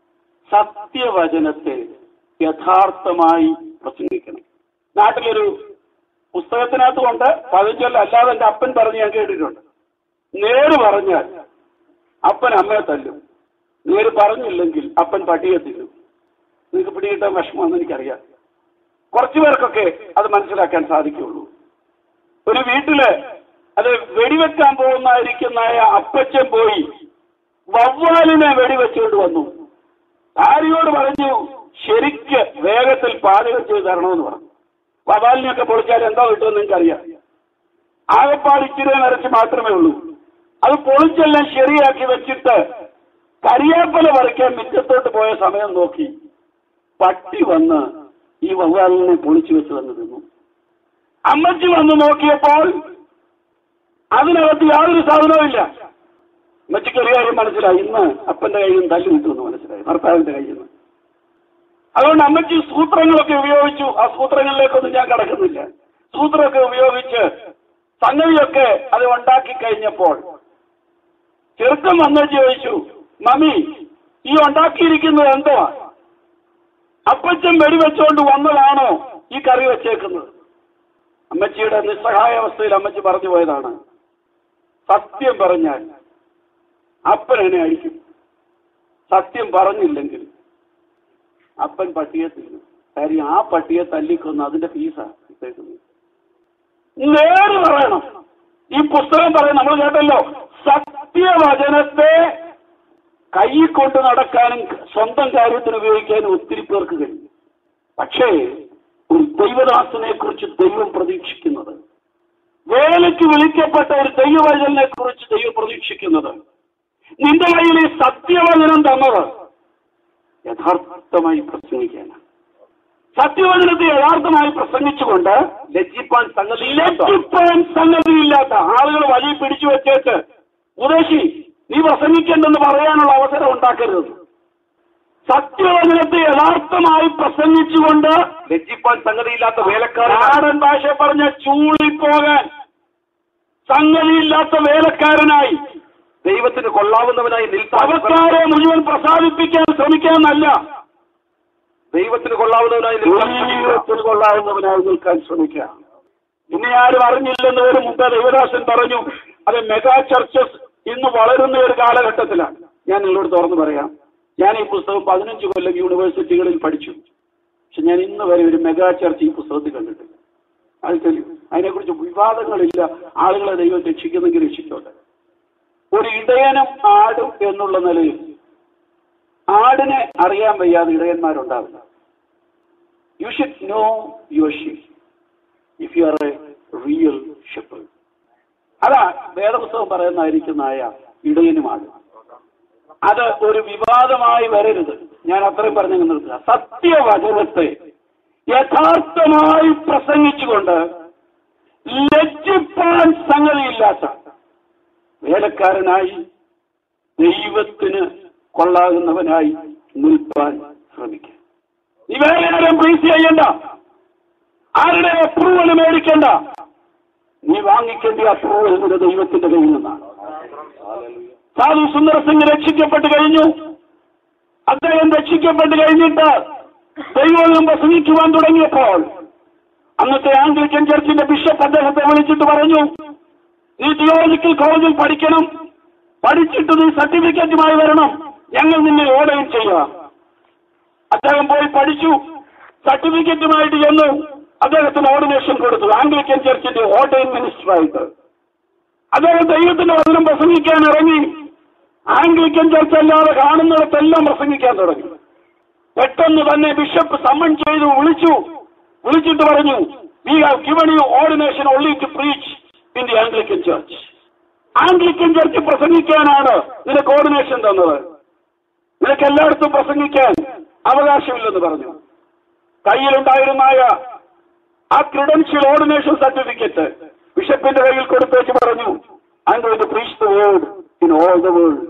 Speaker 1: സത്യവചനത്തെ യഥാർത്ഥമായി പ്രസംഗിക്കണം നാട്ടിലൊരു പുസ്തകത്തിനകത്ത് കൊണ്ട് പതിഞ്ചൊല്ല അല്ലാതെ എന്റെ അപ്പൻ പറഞ്ഞ് ഞാൻ കേട്ടിട്ടുണ്ട് നേര് പറഞ്ഞാൽ അപ്പൻ അമ്മയെ തല്ലും നേര് പറഞ്ഞില്ലെങ്കിൽ അപ്പൻ പട്ടിയെ തിന്നും നിങ്ങൾക്ക് പിടികിട്ടാൻ വിഷമമെന്ന് എനിക്കറിയാം കുറച്ചു പേർക്കൊക്കെ അത് മനസ്സിലാക്കാൻ സാധിക്കുള്ളൂ ഒരു വീട്ടില് അത് വെടിവെക്കാൻ പോകുന്നതായിരിക്കുന്ന അപ്പച്ചൻ പോയി വവ്വാലിനെ വെടിവെച്ചുകൊണ്ട് വന്നു ഭാര്യയോട് പറഞ്ഞു ശരിക്ക് വേഗത്തിൽ പാചകം ചെയ്ത് തരണമെന്ന് പറഞ്ഞു വവ്വാലിനെയൊക്കെ പൊളിച്ചാൽ എന്താ കിട്ടുമെന്ന് നിങ്ങൾക്കറിയാം ആകപ്പാട് ഇച്ചിരി നിറച്ച് മാത്രമേ ഉള്ളൂ അത് പൊളിച്ചെല്ലാം ശരിയാക്കി വെച്ചിട്ട് കരിയാപ്പല പറിക്കാൻ മിറ്റത്തോട്ട് പോയ സമയം നോക്കി പട്ടി വന്ന് ഈ വവ്വാലിനെ പൊളിച്ചു വെച്ച് വന്ന് നിന്നു അമ്മച്ചി വന്ന് നോക്കിയപ്പോൾ അതിനകത്ത് യാതൊരു സാധനവും ഇല്ല അമ്മച്ചിക്ക് ഒരു കാര്യം മനസ്സിലായി ഇന്ന് അപ്പന്റെ കയ്യിൽ നിന്ന് തല്ലു കിട്ടുമെന്ന് മനസ്സിലായി ഭർത്താവിന്റെ കയ്യിൽ നിന്ന് അതുകൊണ്ട് അമ്മച്ചി സൂത്രങ്ങളൊക്കെ ഉപയോഗിച്ചു ആ സൂത്രങ്ങളിലേക്കൊന്നും ഞാൻ കടക്കുന്നില്ല സൂത്രമൊക്കെ ഉപയോഗിച്ച് സംഗതിയൊക്കെ അത് ഉണ്ടാക്കി കഴിഞ്ഞപ്പോൾ ചെറുക്കം വന്നു ചോദിച്ചു മമ്മി ഈ ഉണ്ടാക്കിയിരിക്കുന്നത് എന്തോ അപ്പച്ചൻ വെടിവെച്ചുകൊണ്ട് വന്നതാണോ ഈ കറി വെച്ചേക്കുന്നത് അമ്മച്ചിയുടെ നിസ്സഹായാവസ്ഥയിൽ അമ്മച്ചി പറഞ്ഞു പോയതാണ് സത്യം പറഞ്ഞാൽ അപ്പൻ എന്നെ അടിക്കും സത്യം പറഞ്ഞില്ലെങ്കിൽ അപ്പൻ പട്ടിയെ തിന്നും കാര്യം ആ പട്ടിയെ തല്ലിക്കൊന്ന് അതിന്റെ ഫീസാ ഇട്ടേക്കുന്നത് നേര് പറയണം ഈ പുസ്തകം പറയും നമ്മൾ കേട്ടല്ലോ സത്യവചനത്തെ കൈ കൊണ്ട് നടക്കാനും സ്വന്തം കാര്യത്തിന് ഉപയോഗിക്കാനും ഒത്തിരി പേർക്ക് കഴിയും പക്ഷേ ഒരു ദൈവദാസനെ കുറിച്ച് ദൈവം പ്രതീക്ഷിക്കുന്നത് വേലയ്ക്ക് വിളിക്കപ്പെട്ട ഒരു ദൈവവചനെ കുറിച്ച് ദൈവം പ്രതീക്ഷിക്കുന്നത് നിന്റെ കയ്യിൽ ഈ സത്യവചനം തന്നത് യഥാർത്ഥമായി പ്രസംഗിക്കാനാണ് സത്യവചനത്തെ യഥാർത്ഥമായി പ്രസംഗിച്ചുകൊണ്ട്
Speaker 2: ലജ്ജിപ്പാൻ സംഗതി
Speaker 1: ലജ്ജിപ്പാൻ സംഗതിയില്ലാത്ത ആളുകൾ വഴി പിടിച്ചു വെച്ചേച്ച് ഉപദേശി നീ പ്രസംഗിക്കണ്ടെന്ന് പറയാനുള്ള അവസരം ഉണ്ടാക്കരുത് സത്യവചനത്തെ യഥാർത്ഥമായി പ്രസംഗിച്ചുകൊണ്ട്
Speaker 2: ലജ്ജിപ്പാൻ സംഗതിയില്ലാത്ത വേലക്കാരൻ
Speaker 1: നാടൻ ഭാഷ പറഞ്ഞ ചൂളിപ്പോകാൻ സംഗതിയില്ലാത്ത വേലക്കാരനായി
Speaker 2: ദൈവത്തിന് കൊള്ളാവുന്നവനായി നിൽപ്പാൻ
Speaker 1: സഭക്കാരെ മുഴുവൻ പ്രസാദിപ്പിക്കാൻ ശ്രമിക്കാനല്ല
Speaker 2: ദൈവത്തിന് കൊള്ളാവുന്നവനായി നിൽപ്പാൻ ശ്രമിക്കുക.
Speaker 1: ദൈവത്തിന് കൊള്ളാവുന്നവനായി നിൽക്കാൻ ശ്രമിക്കുക ഇനി ആരും അറിഞ്ഞില്ലെന്ന് ഒരു മുമ്പ് ദൈവദാസൻ പറഞ്ഞു അത് മെഗാ ചർച്ചസ് ഇന്ന് വളരുന്ന ഒരു കാലഘട്ടത്തിലാണ് ഞാൻ നിങ്ങളോട് തുറന്നു പറയാം ഞാൻ ഈ പുസ്തകം പതിനഞ്ച് കൊല്ലം യൂണിവേഴ്സിറ്റികളിൽ പഠിച്ചു പക്ഷെ ഞാൻ ഇന്ന് വരെ ഒരു മെഗാ ചർച്ച് ഈ പുസ്തകത്തിൽ കണ്ടിട്ടില്ല അത് തെളിവ് അതിനെക്കുറിച്ച് വിവാദങ്ങളില്ല ആളുകളെ ദൈവം രക്ഷിക്കുന്നെങ്കിൽ രക്ഷിച്ചോട്ടെ ഒരു ഇടയനും ആടും എന്നുള്ള നിലയിൽ ആടിനെ അറിയാൻ വയ്യാതെ ഇടയന്മാരുണ്ടാവില്ല you should know your sheep if you are a real sheep അതാ വേദപുസ്തകം പറയുന്നതായിരിക്കുന്നതായ ഇടയനുമാണ് അത് ഒരു വിവാദമായി വരരുത് ഞാൻ അത്രയും പറഞ്ഞു നിർത്തുക സത്യവചനത്തെ യഥാർത്ഥമായി പ്രസംഗിച്ചുകൊണ്ട് ലജ്ജിപ്പാൻ സംഗതിയില്ലാത്ത വേലക്കാരനായി ദൈവത്തിന് കൊള്ളാകുന്നവനായി നിൽപ്പാൻ ശ്രമിക്കുക നീ വേറെ ആരും പ്രീസ് ചെയ്യണ്ട ആരുടെ അപ്രൂവൽ മേടിക്കണ്ട നീ വാങ്ങിക്കേണ്ട അപ്രൂവൽ നിന്റെ ദൈവത്തിന്റെ കയ്യിൽ നിന്നാണ് സാധു സുന്ദർ സിംഗ് രക്ഷിക്കപ്പെട്ട് കഴിഞ്ഞു അദ്ദേഹം രക്ഷിക്കപ്പെട്ട് കഴിഞ്ഞിട്ട് ദൈവം പ്രസംഗിക്കുവാൻ തുടങ്ങിയപ്പോൾ അന്നത്തെ ആംഗ്ലിക്കൻ ചർച്ചിന്റെ ബിഷപ്പ് അദ്ദേഹത്തെ വിളിച്ചിട്ട് പറഞ്ഞു നീ തിയോളജിക്കൽ കോളേജിൽ പഠിക്കണം പഠിച്ചിട്ട് നീ സർട്ടിഫിക്കറ്റുമായി വരണം ഞങ്ങൾ നിന്നെ ഓർഡർ ചെയ്യുക അദ്ദേഹം പോയി പഠിച്ചു സർട്ടിഫിക്കറ്റുമായിട്ട് ചെന്നു അദ്ദേഹത്തിന് ഓർഡിനേഷൻ കൊടുത്തു ആംഗ്ലിക്കൻ ചർച്ചിന്റെ ഓർഡൈൻ മിനിസ്റ്ററായിട്ട് അദ്ദേഹം ദൈവത്തിന്റെ വചനം പ്രസംഗിക്കാൻ ഇറങ്ങി ആംഗ്ലിക്കൻ ചർച്ച അല്ലാതെ കാണുന്നിടത്തെല്ലാം പ്രസംഗിക്കാൻ തുടങ്ങി പെട്ടെന്ന് തന്നെ ബിഷപ്പ് സമ്മൺ ചെയ്തു വിളിച്ചു വിളിച്ചിട്ട് പറഞ്ഞു we have given you ordination only to preach in the Anglican church Anglican church പ്രസംഗിക്കാനാണ് നിനക്ക് ഓർഡിനേഷൻ തന്നത് നിനക്ക് എല്ലായിടത്തും പ്രസംഗിക്കാൻ അവകാശമില്ലെന്ന് പറഞ്ഞു കയ്യിലുണ്ടായിരുന്നായ ആ ക്രിഡൻഷ്യൽ ഓർഡിനേഷൻ സർട്ടിഫിക്കറ്റ് ബിഷപ്പിന്റെ കയ്യിൽ കൊടുത്തേച്ച് പറഞ്ഞു I going to preach the word in all the world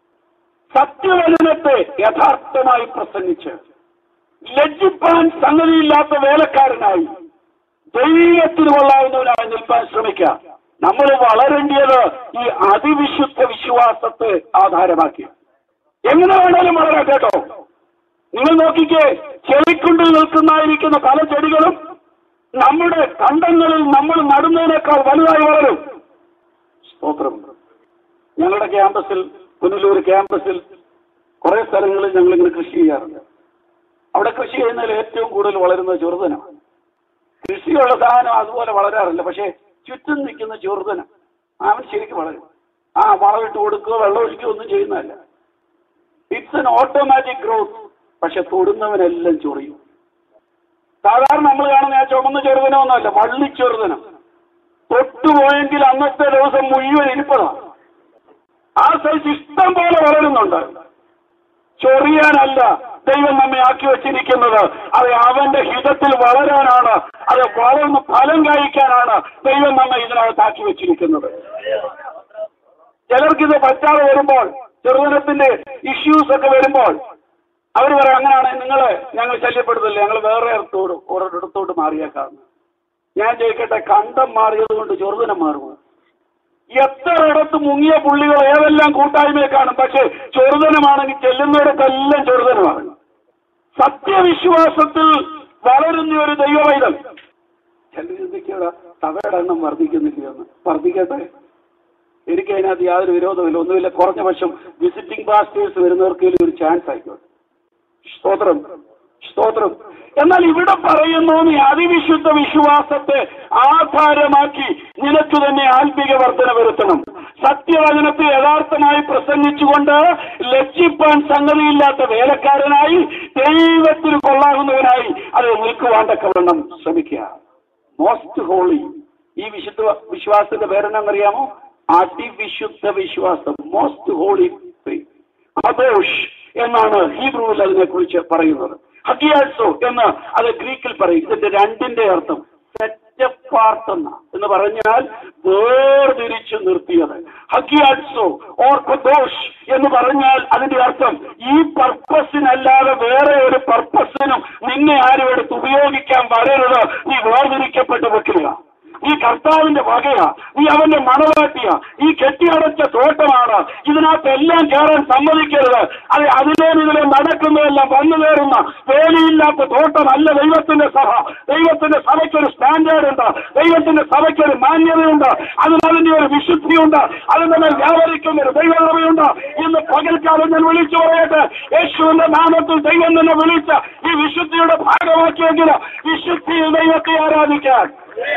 Speaker 1: സത്യവചനത്തെ യഥാർത്ഥമായി പ്രസംഗിച്ച് ലജ്ജിപ്പാൻ സംഗതിയില്ലാത്ത വേലക്കാരനായി ദൈവത്തിന് കൊള്ളാവുന്നവനായി നിൽപ്പാൻ ശ്രമിക്കാം നമ്മൾ വളരേണ്ടിയത് ഈ അതിവിശുദ്ധ വിശ്വാസത്തെ ആധാരമാക്കി എങ്ങനെ വേണേലും വളരാം കേട്ടോ നിങ്ങൾ നോക്കിക്കേ ചെളിക്കുണ്ടിൽ നിൽക്കുന്നതായിരിക്കുന്ന പല ചെടികളും നമ്മുടെ കണ്ടങ്ങളിൽ നമ്മൾ നടുന്നതിനേക്കാൾ വലുതായി വളരും സ്തോത്രം ഞങ്ങളുടെ ക്യാമ്പസിൽ പുനലൂർ ക്യാമ്പസിൽ കുറെ സ്ഥലങ്ങളിൽ ഞങ്ങൾ ഇങ്ങനെ കൃഷി ചെയ്യാറുണ്ട് അവിടെ കൃഷി ചെയ്യുന്നതിൽ ഏറ്റവും കൂടുതൽ വളരുന്നത് ചെറുതനാണ് കൃഷിയുള്ള സാധനം അതുപോലെ വളരാറില്ല പക്ഷേ ചുറ്റും നിൽക്കുന്ന ചെറുതനം അവൻ ശരിക്കും വളരും ആ വളമിട്ട് കൊടുക്കുകയോ വെള്ളം ഒഴിക്കുകയോ ഒന്നും ചെയ്യുന്നതല്ല ഇറ്റ്സ് എൻ ഓട്ടോമാറ്റിക് ഗ്രോത്ത് പക്ഷെ തൊടുന്നവനെല്ലാം ചൊറിയും സാധാരണ നമ്മൾ കാണുന്ന ആ ചുമന്ന ചെറുതനമൊന്നുമല്ല വള്ളി ചെറുതനം തൊട്ടുപോയെങ്കിൽ അന്നത്തെ ദിവസം മുഴുവൻ ഇരിപ്പതാണ് ആ സൈസ് ഇഷ്ടം പോലെ വളരുന്നുണ്ട് ചൊറിയാനല്ല ദൈവം നമ്മെ ആക്കി വെച്ചിരിക്കുന്നത് അത് അവന്റെ ഹിതത്തിൽ വളരാനാണ് അത് വളർന്ന് ഫലം കഴിക്കാനാണ് ദൈവം നമ്മെ ഇതിനകത്ത് ആക്കി വെച്ചിരിക്കുന്നത് ചിലർക്കിത് പറ്റാതെ വരുമ്പോൾ ചെറുതനത്തിന്റെ ഇഷ്യൂസ് ഒക്കെ വരുമ്പോൾ അവർ പറയാം അങ്ങനെയാണ് നിങ്ങളെ ഞങ്ങൾ ശല്യപ്പെടുത്തില്ല ഞങ്ങൾ വേറെ ഇടത്തോട് ഒരിടത്തോട്ട് മാറിയേക്കാം ഞാൻ ചോദിക്കട്ടെ കണ്ടം മാറിയത് കൊണ്ട് ചെറുതനം മാറുമോ എത്ര ഇടത്ത് മുങ്ങിയ പുള്ളികൾ ഏതെല്ലാം കൂട്ടായ്മയെ കാണും പക്ഷെ ചെറുതനമാണെങ്കിൽ ചെല്ലുന്നിടത്തെല്ലാം ചെറുതനമാണ് സത്യവിശ്വാസത്തിൽ വളരുന്ന ഒരു ദൈവവൈതൽ ചിലരുടെ സഭയുടെ എണ്ണം വർദ്ധിക്കുന്നില്ലെന്ന് വർദ്ധിക്കട്ടെ എനിക്ക് അതിനകത്ത് യാതൊരു വിരോധമില്ല ഒന്നുമില്ല കുറഞ്ഞ പക്ഷം വിസിറ്റിംഗ് പാസ്റ്റേഴ്സ് വരുന്നവർക്ക് ഒരു ചാൻസ് ആയിക്കോട്ടെ സ്തോത്രം സ്തോത്രം എന്നാൽ ഇവിടെ പറയുന്നു നീ അതിവിശുദ്ധ വിശ്വാസത്തെ ആധാരമാക്കി നിനക്ക് തന്നെ ആത്മിക വർധന വരുത്തണം സത്യവചനത്തെ യഥാർത്ഥമായി പ്രസംഗിച്ചുകൊണ്ട് ലജ്ജിപ്പാൻ സംഗതിയില്ലാത്ത വേലക്കാരനായി ദൈവത്തിന് കൊള്ളാകുന്നവനായി അത് നിൽക്കുവാൻ തക്കവണ്ണം ശ്രമിക്കുക മോസ്റ്റ് ഹോളി ഈ വിശുദ്ധ വിശ്വാസത്തിന്റെ പേരെന്നറിയാമോ അതിവിശുദ്ധ വിശ്വാസം മോസ്റ്റ് ഹോളി അബോഷ് എന്നാണ് ഹീബ്രുവിൽ അതിനെക്കുറിച്ച് പറയുന്നത് ഹക്കിയാസോ എന്ന് അത് ഗ്രീക്കിൽ പറയും ഇതിന്റെ രണ്ടിന്റെ അർത്ഥം സെറ്റപ്പാർട്ട് എന്ന എന്ന് പറഞ്ഞാൽ വേർതിരിച്ചു നിർത്തിയത് ഹക്കിയാസോ ഓർ കൊദോഷ് എന്ന് പറഞ്ഞാൽ അതിന്റെ അർത്ഥം ഈ പർപ്പസിനല്ലാതെ വേറെ ഒരു പർപ്പസിനും നിന്നെ ആരും എടുത്ത് ഉപയോഗിക്കാൻ വരരുത് നീ വേർതിരിക്കപ്പെട്ട് വെക്കുക ഈ കർത്താവിന്റെ വകയാ നീ അവന്റെ മണവാട്ടിയ ഈ കെട്ടിയടച്ച തോട്ടമാണ് ഇതിനകത്ത് എല്ലാം കയറാൻ സമ്മതിക്കരുത് അത് അതിലേയും ഇതിലെ നടക്കുന്നതെല്ലാം വന്നു കയറുന്ന വേലിയില്ലാത്ത തോട്ടമല്ല ദൈവത്തിന്റെ സഭ ദൈവത്തിന്റെ സഭയ്ക്കൊരു സ്റ്റാൻഡേർഡ് ഉണ്ട് ദൈവത്തിന്റെ സഭയ്ക്കൊരു മാന്യതയുണ്ട് അതിന് അതിന്റെ ഒരു വിശുദ്ധിയുണ്ട് അതിന് നമ്മൾ വ്യാപരിക്കുന്ന ഒരു ദൈവകൃപയുണ്ട് ഇന്ന് പകൽക്കാലം ഞാൻ വിളിച്ചു പറയട്ടെ യേശുവിന്റെ നാമത്തിൽ ദൈവം തന്നെ വിളിച്ച ഈ വിശുദ്ധിയുടെ ഭാഗമാക്കിയെങ്കിൽ വിശുദ്ധിയിൽ ദൈവത്തെ ആരാധിക്കാൻ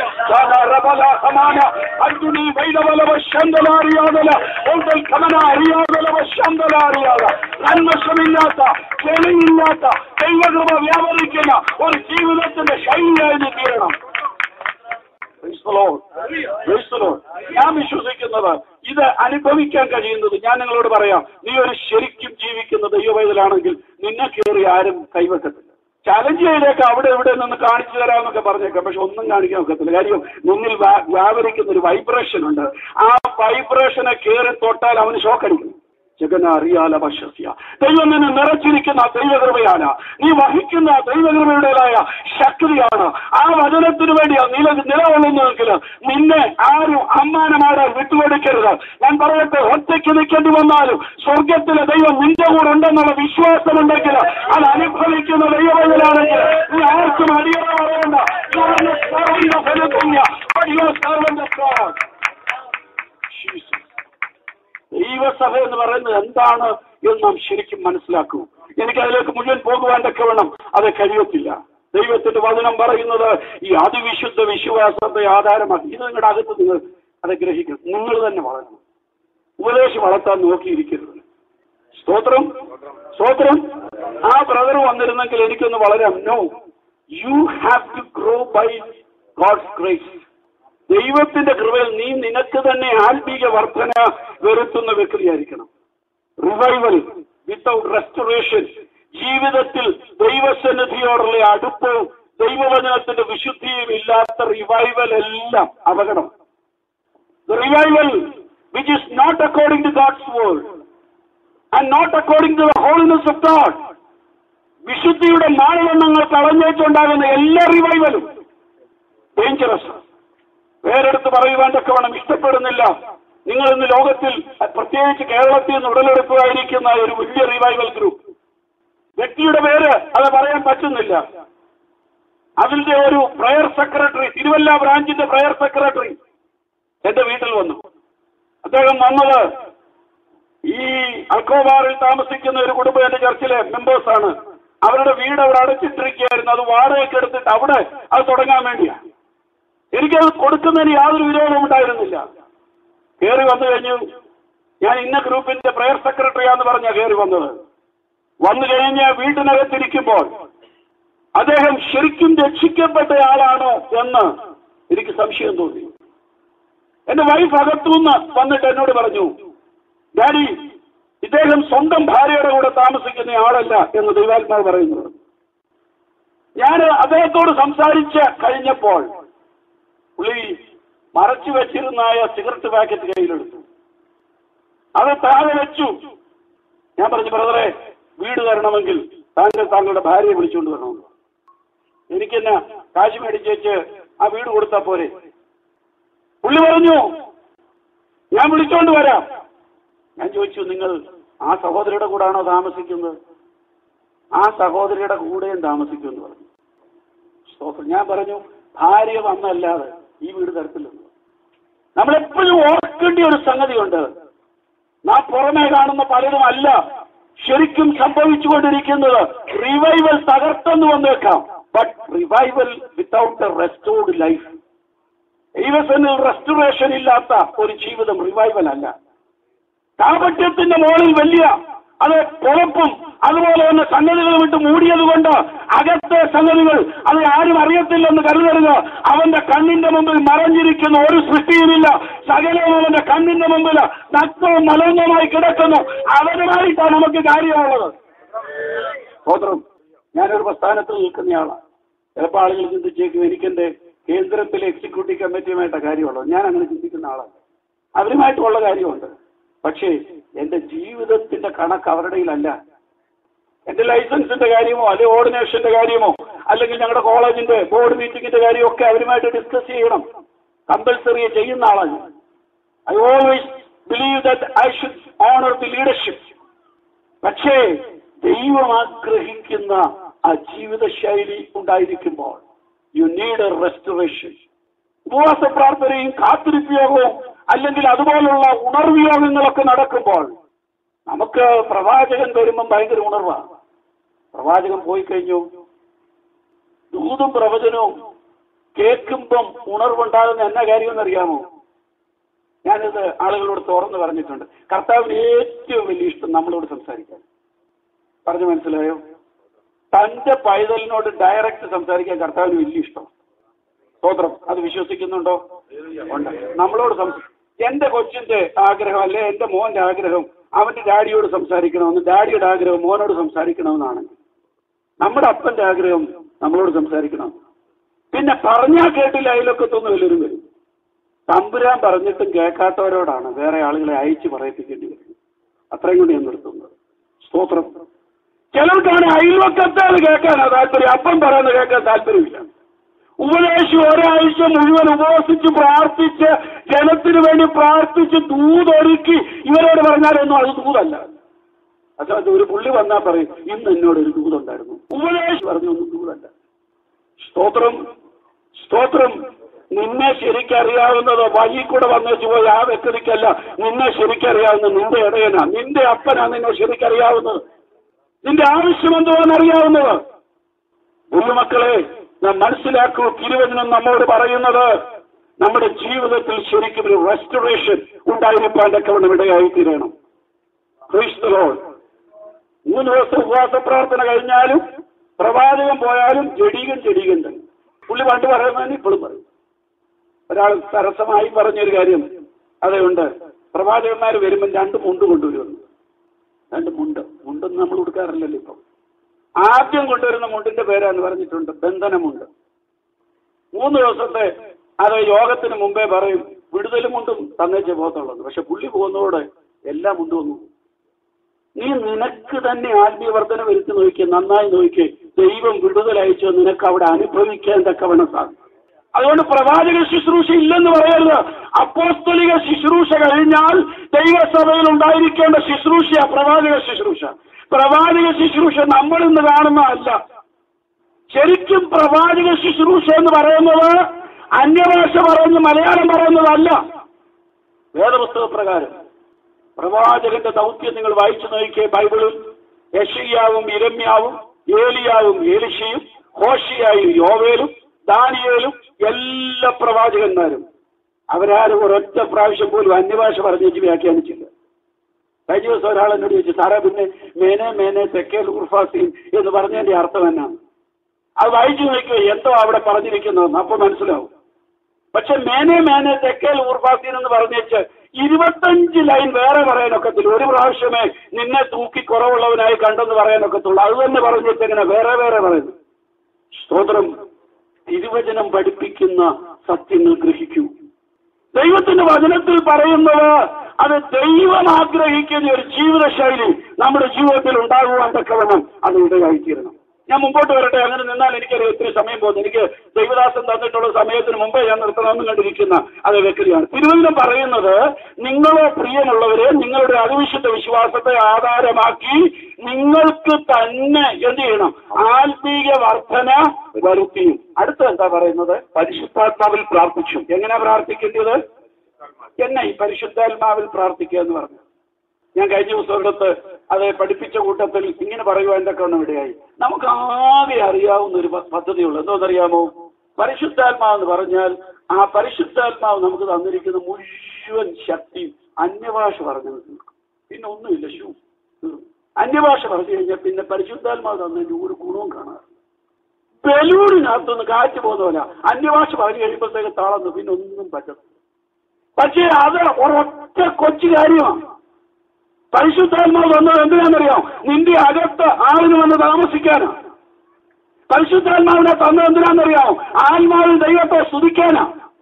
Speaker 1: സമാന അർജുനി വൈദവലവ ശന്തലാറിയാതല ഒന്തൽ കമന അറിയാതലവ ശന്തലാറിയാത നന്മശമില്ലാത്ത ചെളിയില്ലാത്ത ദൈവകൃപ വ്യാപരിക്കുന്ന ഒരു ജീവിതത്തിന്റെ ശൈലിയായി നീ തീരണം Praise the Lord. Praise the Lord. ഞാൻ വിശ്വസിക്കുന്നത് ഇത് അനുഭവിക്കാൻ കഴിയുന്നത് ഞാൻ നിങ്ങളോട് പറയാം നീ ഒരു ശരിക്കും ജീവിക്കുന്ന ദൈവവൈതലാണെങ്കിൽ നിന്നെ കയറി ആരും കൈവെക്കത്തില്ല ചലഞ്ച് ചെയ്തേക്കാം അവിടെ ഇവിടെ നിന്ന് കാണിച്ചു തരാമെന്നൊക്കെ പറഞ്ഞേക്കാം പക്ഷെ ഒന്നും കാണിക്കാൻ ഒക്കത്തില്ല കാര്യം മുന്നിൽ വ്യാ- വ്യാപരിക്കുന്ന ഒരു വൈബ്രേഷൻ ഉണ്ട് ആ വൈബ്രേഷനെ കയറി തൊട്ടാൽ അവന് ഷോക്കടിക്കും ജഗന അറിയാല വശസ്യ ദൈവം നിന്നെ നിറച്ചിരിക്കുന്ന ദൈവകൃപയാണ് നീ വഹിക്കുന്ന ദൈവകൃപയുടേതായ ശക്തിയാണ് ആ വചനത്തിനു വേണ്ടിയാ നില നിലകൊള്ളുന്നതെങ്കിൽ നിന്നെ ആരും അമ്മാനമാടാൻ വിട്ടുകൊടുക്കരുത് ഞാൻ പറയട്ടെ ഒറ്റയ്ക്ക് നിൽക്കേണ്ടി വന്നാലും സ്വർഗത്തിലെ ദൈവം നിന്റെ കൂടെ ഉണ്ടെന്നുള്ള വിശ്വാസമുണ്ടെങ്കിൽ അത് അനുഭവിക്കുന്ന ദൈവവൈകലാണെങ്കിൽ നീ ആർക്കും അടിയറ പറയണ്ട You are not serving of anything, but you are servant of God. Jesus. ദൈവസഭ എന്ന് പറയുന്നത് എന്താണ് എന്ന് നാം ശരിക്കും മനസ്സിലാക്കൂ എനിക്ക് അതിലേക്ക് മുഴുവൻ പോകുവാൻ തക്കവണ്ണം അത് കഴിയത്തില്ല ദൈവത്തിന്റെ വചനം പറയുന്നത് ഈ അതിവിശുദ്ധ വിശ്വാസത്തെ ആധാരമാക്കി ഇത് നിങ്ങളുടെ അകത്ത് നിങ്ങൾ അത് ഗ്രഹിക്കണം നിങ്ങൾ തന്നെ വളരണം ഉപദേശം വളർത്താൻ നോക്കിയിരിക്കരുത് സ്തോത്രം സ്തോത്രം ആ ബ്രദർ വന്നിരുന്നെങ്കിൽ എനിക്കൊന്ന് വളരാം no you have to grow by God's grace ദൈവത്തിന്റെ കൃപയിൽ നീ നിനക്ക് തന്നെ ആത്മീക വർധന വരുത്തുന്ന വ്യക്തിയായിരിക്കണം റിവൈവൽ വിത്തൗട്ട് റെസ്റ്റോറേഷൻ ജീവിതത്തിൽ ദൈവസന്നിധിയോടുള്ള അടുപ്പവും ദൈവവചനത്തിന്റെ വിശുദ്ധിയും ഇല്ലാത്ത റിവൈവൽ എല്ലാം അപകടം revival which is not according to God's world and not according to the holiness of God വിശുദ്ധിയുടെ മാനദണ്ഡങ്ങൾ കളഞ്ഞേച്ചുണ്ടാകുന്ന എല്ലാ റിവൈവലും ഡേഞ്ചറസ് വേറെടുത്ത് പറയുവാൻ തക്കവണ്ണം ഇഷ്ടപ്പെടുന്നില്ല നിങ്ങൾ ഇന്ന് ലോകത്തിൽ പ്രത്യേകിച്ച് കേരളത്തിൽ നിന്ന് ഉടലെടുക്കുകയായിരിക്കുന്ന ഒരു വലിയ റിവൈവൽ ഗ്രൂപ്പ് വ്യക്തിയുടെ പേര് അത് പറയാൻ പറ്റുന്നില്ല അതിന്റെ ഒരു പ്രയർ സെക്രട്ടറി തിരുവല്ല ബ്രാഞ്ചിന്റെ പ്രയർ സെക്രട്ടറി എന്റെ വീട്ടിൽ വന്നു അദ്ദേഹം വന്നത് ഈ അൽക്കോബാറിൽ താമസിക്കുന്ന ഒരു കുടുംബം എന്റെ ചർച്ചിലെ മെമ്പേഴ്സ് ആണ് അവരുടെ വീട് അവിടെ അടച്ചിട്ടിരിക്കുകയായിരുന്നു അത് വാടകയ്ക്ക് എടുത്തിട്ട് അവിടെ അത് തുടങ്ങാൻ വേണ്ടിയാണ് എനിക്കത് കൊടുക്കുന്നതിന് യാതൊരു വിരോധവും ഉണ്ടായിരുന്നില്ല കയറി വന്നു കഴിഞ്ഞു ഞാൻ ഇന്ന ഗ്രൂപ്പിന്റെ പ്രയർ സെക്രട്ടറിയാന്ന് പറഞ്ഞാ കയറി വന്നത് വന്നു കഴിഞ്ഞ് വീട്ടിനകത്തിരിക്കുമ്പോൾ അദ്ദേഹം ശരിക്കും രക്ഷിക്കപ്പെട്ട ആളാണോ എന്ന് എനിക്ക് സംശയം തോന്നി എന്റെ വൈഫ് അകത്തുനിന്ന് വന്നിട്ട് എന്നോട് പറഞ്ഞു ഡാഡി ഇദ്ദേഹം സ്വന്തം ഭാര്യയുടെ കൂടെ താമസിക്കുന്ന ആളല്ല എന്ന് ദൈവാത്മാവ് പറയുന്നത് ഞാൻ അദ്ദേഹത്തോട് സംസാരിച്ച് കഴിഞ്ഞപ്പോൾ പുള്ളി മറച്ചു വെച്ചിരുന്നായ സിഗരറ്റ് പാക്കറ്റ് കയ്യിലെടുത്തു അത് താഴെ വെച്ചു ഞാൻ പറഞ്ഞു ബ്രദറെ വീട് തരണമെങ്കിൽ താങ്കൾ താങ്കളുടെ ഭാര്യയെ വിളിച്ചുകൊണ്ട് വരണമെന്ന് എനിക്കെന്നാ കാശ് മേടിച്ചേച്ച് ആ വീട് കൊടുത്താ പോരെ പുള്ളി പറഞ്ഞു ഞാൻ വിളിച്ചോണ്ട് വരാം ഞാൻ ചോദിച്ചു നിങ്ങൾ ആ സഹോദരിയുടെ കൂടാണോ താമസിക്കുന്നത് ആ സഹോദരിയുടെ കൂടെയും താമസിക്കുമെന്ന് പറഞ്ഞു സ്തോത്രം ഞാൻ പറഞ്ഞു ഭാര്യ വന്നല്ലാതെ ഈ വീട് തരത്തില്ലെന്ന് നമ്മളെപ്പോഴും ഓർക്കേണ്ട ഒരു സംഗതിയുണ്ട് നാം പുറമേ കാണുന്ന പലരും അല്ല ശരിക്കും സംഭവിച്ചുകൊണ്ടിരിക്കുന്നത് റിവൈവൽ തകർത്തെന്ന് വന്നേക്കാം but revival without a restored life ദൈവസനിൽ റെസ്റ്റോറേഷൻ ഇല്ലാത്ത ഒരു ജീവിതം റിവൈവൽ അല്ല കാപട്യത്തിന്റെ മുകളിൽ വലിയ അത് പുറപ്പും അതുപോലെ തന്നെ സംഗതികൾ വിട്ട് മൂടിയത് കൊണ്ട് അകത്തെ സംഗതികൾ അത് ആരും അറിയത്തില്ലെന്ന് കരുതരുത് അവന്റെ കണ്ണിന്റെ മുമ്പിൽ മറഞ്ഞിരിക്കുന്ന ഒരു സൃഷ്ടിയുമില്ല സകലവും അവന്റെ കണ്ണിന്റെ മുമ്പിൽ നഗ്നവും മലങ്ങുമായി കിടക്കുന്നു അവരുമായിട്ടാണ് നമുക്ക് കാര്യമുള്ളത് സ്വതന്ത്രം ഞാനൊരു പ്രസ്ഥാനത്തിൽ നിൽക്കുന്നയാളാണ് ചിലപ്പോൾ ആളുകൾ ചിന്തിച്ചേക്കും എനിക്കെന്റെ കേന്ദ്രത്തിലെ എക്സിക്യൂട്ടീവ് കമ്മിറ്റിയുമായിട്ട് കാര്യമുള്ളത് ഞാൻ അങ്ങനെ ചിന്തിക്കുന്ന ആളാണ് അവരുമായിട്ടുള്ള കാര്യമുണ്ട് പക്ഷേ എന്റെ ജീവിതത്തിന്റെ കണക്ക് അവരുടെയിലല്ല എന്റെ ലൈസൻസിന്റെ കാര്യമോ അല്ലെങ്കിൽ ഓർഡിനേഷന്റെ കാര്യമോ അല്ലെങ്കിൽ ഞങ്ങളുടെ കോളേജിന്റെ ബോർഡ് മീറ്റിംഗിന്റെ കാര്യമോ ഒക്കെ അവരുമായിട്ട് ഡിസ്കസ് ചെയ്യണം കമ്പൽസറി ചെയ്യുന്ന ആളാണ് ഞാൻ I always believe that I should honour the leadership പക്ഷേ ദൈവം ആഗ്രഹിക്കുന്ന ആ ജീവിത ശൈലി ഉണ്ടായിരിക്കുമ്പോൾ യു നീഡ് എ റെസ്റ്റോറേഷൻ ഉപവാസ പ്രാർത്ഥനയും കാത്തിരിപ്പയോഗവും അല്ലെങ്കിൽ അതുപോലുള്ള ഉണർവ് യോഗങ്ങളൊക്കെ നടക്കുമ്പോൾ നമുക്ക് പ്രവാചകൻ വരുമ്പം ഭയങ്കര ഉണർവാണ് പ്രവാചകൻ പോയി കഴിഞ്ഞു ദൂതും പ്രവചനവും കേൾക്കുമ്പം ഉണർവുണ്ടാകുന്ന എന്നാ കാര്യമെന്നറിയാമോ ഞാനിത് ആളുകളോട് തുറന്നു പറഞ്ഞിട്ടുണ്ട് കർത്താവിന് ഏറ്റവും വലിയ ഇഷ്ടം നമ്മളോട് സംസാരിക്കാൻ പറഞ്ഞു മനസ്സിലായോ തന്റെ പൈതലിനോട് ഡയറക്റ്റ് സംസാരിക്കാൻ കർത്താവിന് വലിയ ഇഷ്ടം സ്തോത്രം അത് വിശ്വസിക്കുന്നുണ്ടോ ഉണ്ട് നമ്മളോട് സംസ എന്റെ കൊച്ചിന്റെ ആഗ്രഹം അല്ലെ എന്റെ മോന്റെ ആഗ്രഹം അവന്റെ ഡാഡിയോട് സംസാരിക്കണമെന്ന് ഡാഡിയുടെ ആഗ്രഹം മോനോട് സംസാരിക്കണമെന്നാണ് നമ്മുടെ അപ്പന്റെ ആഗ്രഹം നമ്മളോട് സംസാരിക്കണം പിന്നെ പറഞ്ഞാൽ കേട്ടില്ല അയലൊക്കത്തൊന്നും എല്ലാവരും വരും തമ്പുരാൻ പറഞ്ഞിട്ടും കേൾക്കാത്തവരോടാണ് വേറെ ആളുകളെ അയച്ചു പറയിപ്പിക്കേണ്ടി വരുന്നത് അത്രയും കൂടി ഞാൻ നിർത്തുന്നത് സ്തോത്രം ചിലർക്കാണ് അയൽവക്കത്തെ അത് കേൾക്കാനാ താല്പര്യം അപ്പം പറയുന്നത് കേൾക്കാൻ താല്പര്യമില്ല ഉപദേശം ഒരാഴ്ച മുഴുവൻ ഉപവസിച്ച് പ്രാർത്ഥിച്ച് ജനത്തിനു വേണ്ടി പ്രാർത്ഥിച്ച് ദൂതൊരുക്കി ഇവരോട് പറഞ്ഞാലൊന്നും അത് ദൂതല്ല അച്ഛാ ഒരു പുള്ളി വന്നാൽ പറയും ഇന്ന് എന്നോട് ഒരു ദൂതുണ്ടായിരുന്നു ഉപദേശം പറഞ്ഞു ഒന്നും ദൂതല്ല സ്തോത്രം സ്തോത്രം നിന്നെ ശരിക്കറിയാവുന്നത് വഴി കൂടെ വന്നേച്ചു പോയി ആ വ്യക്തിക്കല്ല നിന്നെ ശരിക്കറിയാവുന്ന നിന്റെ ഇടയനാ നിന്റെ അപ്പനാ നിന്നെ ശരിക്കറിയാവുന്നത് നിന്റെ ആവശ്യം എന്തുവാന്ന് അറിയാവുന്നത് ഉള്ളുമക്കളെ നാം മനസ്സിലാക്കൂ തിരുവചനം നമ്മോട് പറയുന്നത് നമ്മുടെ ജീവിതത്തിൽ ശരിക്കും ഒരു റെസ്റ്റോറേഷൻ ഉണ്ടായിരിക്കാൻ തക്കവണ്ണം ഇടയായി തീരണം ക്രിസ്തുലോൾ മൂന്ന് ദിവസം ഉപവാസ പ്രാർത്ഥന കഴിഞ്ഞാലും പ്രവാചകൻ പോയാലും ജഡീകൻ ജഡീകൻ തന്നെ പുള്ളി പണ്ട് പറയുന്നതിന് ഇപ്പോഴും പറയും ഒരാൾ സരസമായി പറഞ്ഞൊരു കാര്യം അതുകൊണ്ട് പ്രവാചകന്മാർ വരുമ്പോൾ രണ്ട് മുണ്ട് കൊണ്ടുവരുമെന്ന് രണ്ട് മുണ്ട് മുണ്ടൊന്നും നമ്മൾ കൊടുക്കാറില്ലല്ലോ ഇപ്പം ആദ്യം കൊണ്ടുവരുന്ന മുണ്ടിന്റെ പേരാന്ന് പറഞ്ഞിട്ടുണ്ട് ബന്ധനമുണ്ട് മൂന്ന് ദിവസത്തെ അത് യോഗത്തിന് മുമ്പേ പറയും വിടുതലും മുണ്ടും തന്നേച്ചേ പോകത്തുള്ളത് പക്ഷെ പുള്ളി പോകുന്നതോടെ എല്ലാം മുണ്ടും ഒന്നും നീ നിനക്ക് തന്നെ ആത്മീയ വർധന വരുത്തി നോക്കിയ നന്നായി നോക്കി ദൈവം വിടുതൽ അയച്ചോ നിനക്ക് അവിടെ അനുഭവിക്കാൻ തക്കവണ്ണം സാധിക്കും അതുകൊണ്ട് പ്രവാചക ശുശ്രൂഷ ഇല്ലെന്ന് പറയരുത് അപ്പോസ്തലിക ശുശ്രൂഷ കഴിഞ്ഞാൽ ദൈവസഭയിൽ ഉണ്ടായിരിക്കേണ്ട ശുശ്രൂഷ പ്രവാചക ശുശ്രൂഷ പ്രവാചക ശുശ്രൂഷ നമ്മൾ ഇന്ന് കാണുന്നതല്ല ശരിക്കും പ്രവാചക ശുശ്രൂഷ എന്ന് പറയുന്നത് അന്യഭാഷ പറയുന്ന മലയാളം പറയുന്നതല്ല വേദപുസ്തക പ്രകാരം പ്രവാചകന്റെ ദൗത്യം നിങ്ങൾ വായിച്ചു നോക്കിയേ ബൈബിളിൽ യഷിയാവും ഇരമ്യാവും ഏലിയാവും ഏലിഷയും ഹോഷിയായും യോവേലും ദാനിയേലും എല്ലാ പ്രവാചകന്മാരും അവരാരും ഒരൊറ്റ പ്രാവശ്യം പോലും അന്യഭാഷ പറഞ്ഞേക്ക് വ്യാഖ്യാനിച്ചില്ല കഴിഞ്ഞ ദിവസം ഒരാൾ എന്നോട് ചോദിച്ചു സാറേ പിന്നെ മേനെ മേനെ തെക്കേൽ ഉർഫാസീൻ എന്ന് പറഞ്ഞതിന്റെ അർത്ഥം എന്നാണ് അത് വായിച്ചു നോക്കിയോ എന്തോ അവിടെ പറഞ്ഞിരിക്കുന്നതെന്ന് അപ്പൊ മനസ്സിലാവും പക്ഷെ മേനെ മേനെ തെക്കേൽ ഊർഫാസീൻ എന്ന് പറഞ്ഞേച്ച് ഇരുപത്തഞ്ച് ലൈൻ വേറെ പറയാനൊക്കത്തില്ല ഒരു പ്രാവശ്യമേ നിന്നെ തൂക്കി കുറവുള്ളവനായി കണ്ടെന്ന് പറയാനൊക്കത്തുള്ളൂ അത് തന്നെ പറഞ്ഞിട്ട് എങ്ങനെ വേറെ വേറെ പറയുന്നു സ്തോത്രം തിരുവചനം പഠിപ്പിക്കുന്ന സത്യങ്ങൾ ഗ്രഹിക്കൂ ദൈവത്തിന്റെ വചനത്തിൽ പറയുന്നത് അത് ദൈവം ആഗ്രഹിക്കുന്ന ഒരു ജീവിതശൈലി നമ്മുടെ ജീവിതത്തിൽ ഉണ്ടാകുവാൻ തക്കവണ്ണം അത് ഇടയായിത്തീരണം ഞാൻ മുമ്പോട്ട് വരട്ടെ അങ്ങനെ നിന്നാൽ എനിക്കറിയാം ഒത്തിരി സമയം പോകുന്നു എനിക്ക് ദൈവദാസൻ തന്നിട്ടുള്ള സമയത്തിന് മുമ്പേ ഞാൻ നിർത്തണമെന്ന് കണ്ടിരിക്കുന്ന അത് വ്യക്തിയാണ് തിരുവനന്തപുരം പറയുന്നത് നിങ്ങളെ പ്രിയമുള്ളവരെ നിങ്ങളുടെ അതിവിശുദ്ധ വിശ്വാസത്തെ ആധാരമാക്കി നിങ്ങൾക്ക് തന്നെ എന്ത് ചെയ്യണം ആത്മീയ വർധന വരുത്തിയും അടുത്ത എന്താ പറയുന്നത് പരിശുദ്ധാത്മാവിൽ പ്രാർത്ഥിച്ചു എങ്ങനെ പ്രാർത്ഥിക്കേണ്ടത് എന്നെ ഈ പരിശുദ്ധാത്മാവിൽ പ്രാർത്ഥിക്കുക എന്ന് പറഞ്ഞു ഞാൻ കഴിഞ്ഞ ദിവസം ഒരിടത്ത് അത് പഠിപ്പിച്ച കൂട്ടത്തിൽ ഇങ്ങനെ പറയുവാൻ എന്തൊക്കെയാണ് ഇടയായി നമുക്ക് ആകെ അറിയാവുന്ന ഒരു പ- പദ്ധതിയുള്ളൂ എന്തോന്നറിയാമോ പരിശുദ്ധാത്മാവ് എന്ന് പറഞ്ഞാൽ ആ പരിശുദ്ധാത്മാവ് നമുക്ക് തന്നിരിക്കുന്ന മുഴുവൻ ശക്തിയും അന്യഭാഷ പറഞ്ഞു തീർക്കും പിന്നെ ഒന്നുമില്ല ഷൂ തീർന്നു. അന്യഭാഷ പറഞ്ഞു കഴിഞ്ഞാൽ പിന്നെ പരിശുദ്ധാത്മാവ് തന്നതിന്റെ ഒരു ഗുണവും കാണാറില്ല ബലൂണിനകത്തുനിന്ന് കാറ്റ് പോകുന്ന പോലെ അന്യഭാഷ പറഞ്ഞു കഴിയുമ്പോഴത്തേക്ക് താളന്നു പിന്നെ ഒന്നും പറ്റത്തില്ല പക്ഷേ അത് ഒരൊറ്റ കൊച്ചു കാര്യമാണ് പരിശുദ്ധാത്മാവ് വന്നത് എന്തിനാണെന്നറിയാം നിന്റെ അകത്ത് ആളിന് വന്ന് താമസിക്കാനാ പരിശുദ്ധാത്മാവിനെ തന്നത് എന്തിനാണെന്നറിയാം ആത്മാവിൽ ദൈവത്തെ സ്തുതിക്കാനാ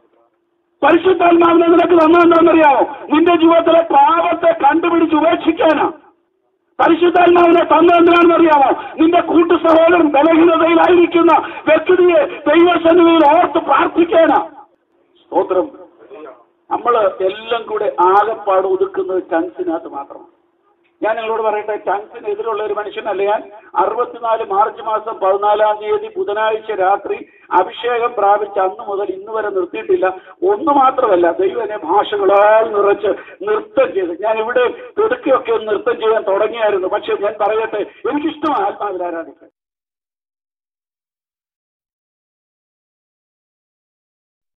Speaker 1: പരിശുദ്ധാത്മാവിനെ നിനക്ക് തന്നത് എന്താണെന്നറിയാമോ നിന്റെ ജീവിതത്തിലെ പാപത്തെ കണ്ടുപിടിച്ച് ഉപേക്ഷിക്കാനാ പരിശുദ്ധാത്മാവിനെ തന്നത് എന്തിനാണെന്നറിയാമോ നിന്റെ കൂട്ടു സഹോദരൻ ബലഹീനതയിലായിരിക്കുന്ന വ്യക്തിയെ ദൈവസന്നിധിയിൽ ഓർത്ത് പ്രാർത്ഥിക്കാനാ സ്തോത്രം നമ്മൾ എല്ലാം കൂടെ ആകെപ്പാട് ഒതുക്കുന്നത് ടങ്സിനകത്ത് മാത്രമാണ് ഞാൻ നിങ്ങളോട് പറയട്ടെ ടങ്സിന് എതിരുള്ള ഒരു മനുഷ്യനല്ല ഞാൻ അറുപത്തിനാല് മാർച്ച് മാസം പതിനാലാം തീയതി ബുധനാഴ്ച രാത്രി അഭിഷേകം പ്രാപിച്ച അന്ന് മുതൽ ഇന്ന് വരെ നിർത്തിയിട്ടില്ല ഒന്ന് മാത്രമല്ല ദൈവം എന്നെ ഭാഷകളാൽ നിറച്ച് നൃത്തം ചെയ്ത് ഞാൻ ഇവിടെ പിടുക്കിയൊക്കെ ഒന്ന് നൃത്തം ചെയ്യാൻ തുടങ്ങിയായിരുന്നു പക്ഷെ ഞാൻ പറയട്ടെ എനിക്കിഷ്ടമാണ് ആത്മാവിൽ ആരാധിക്കാൻ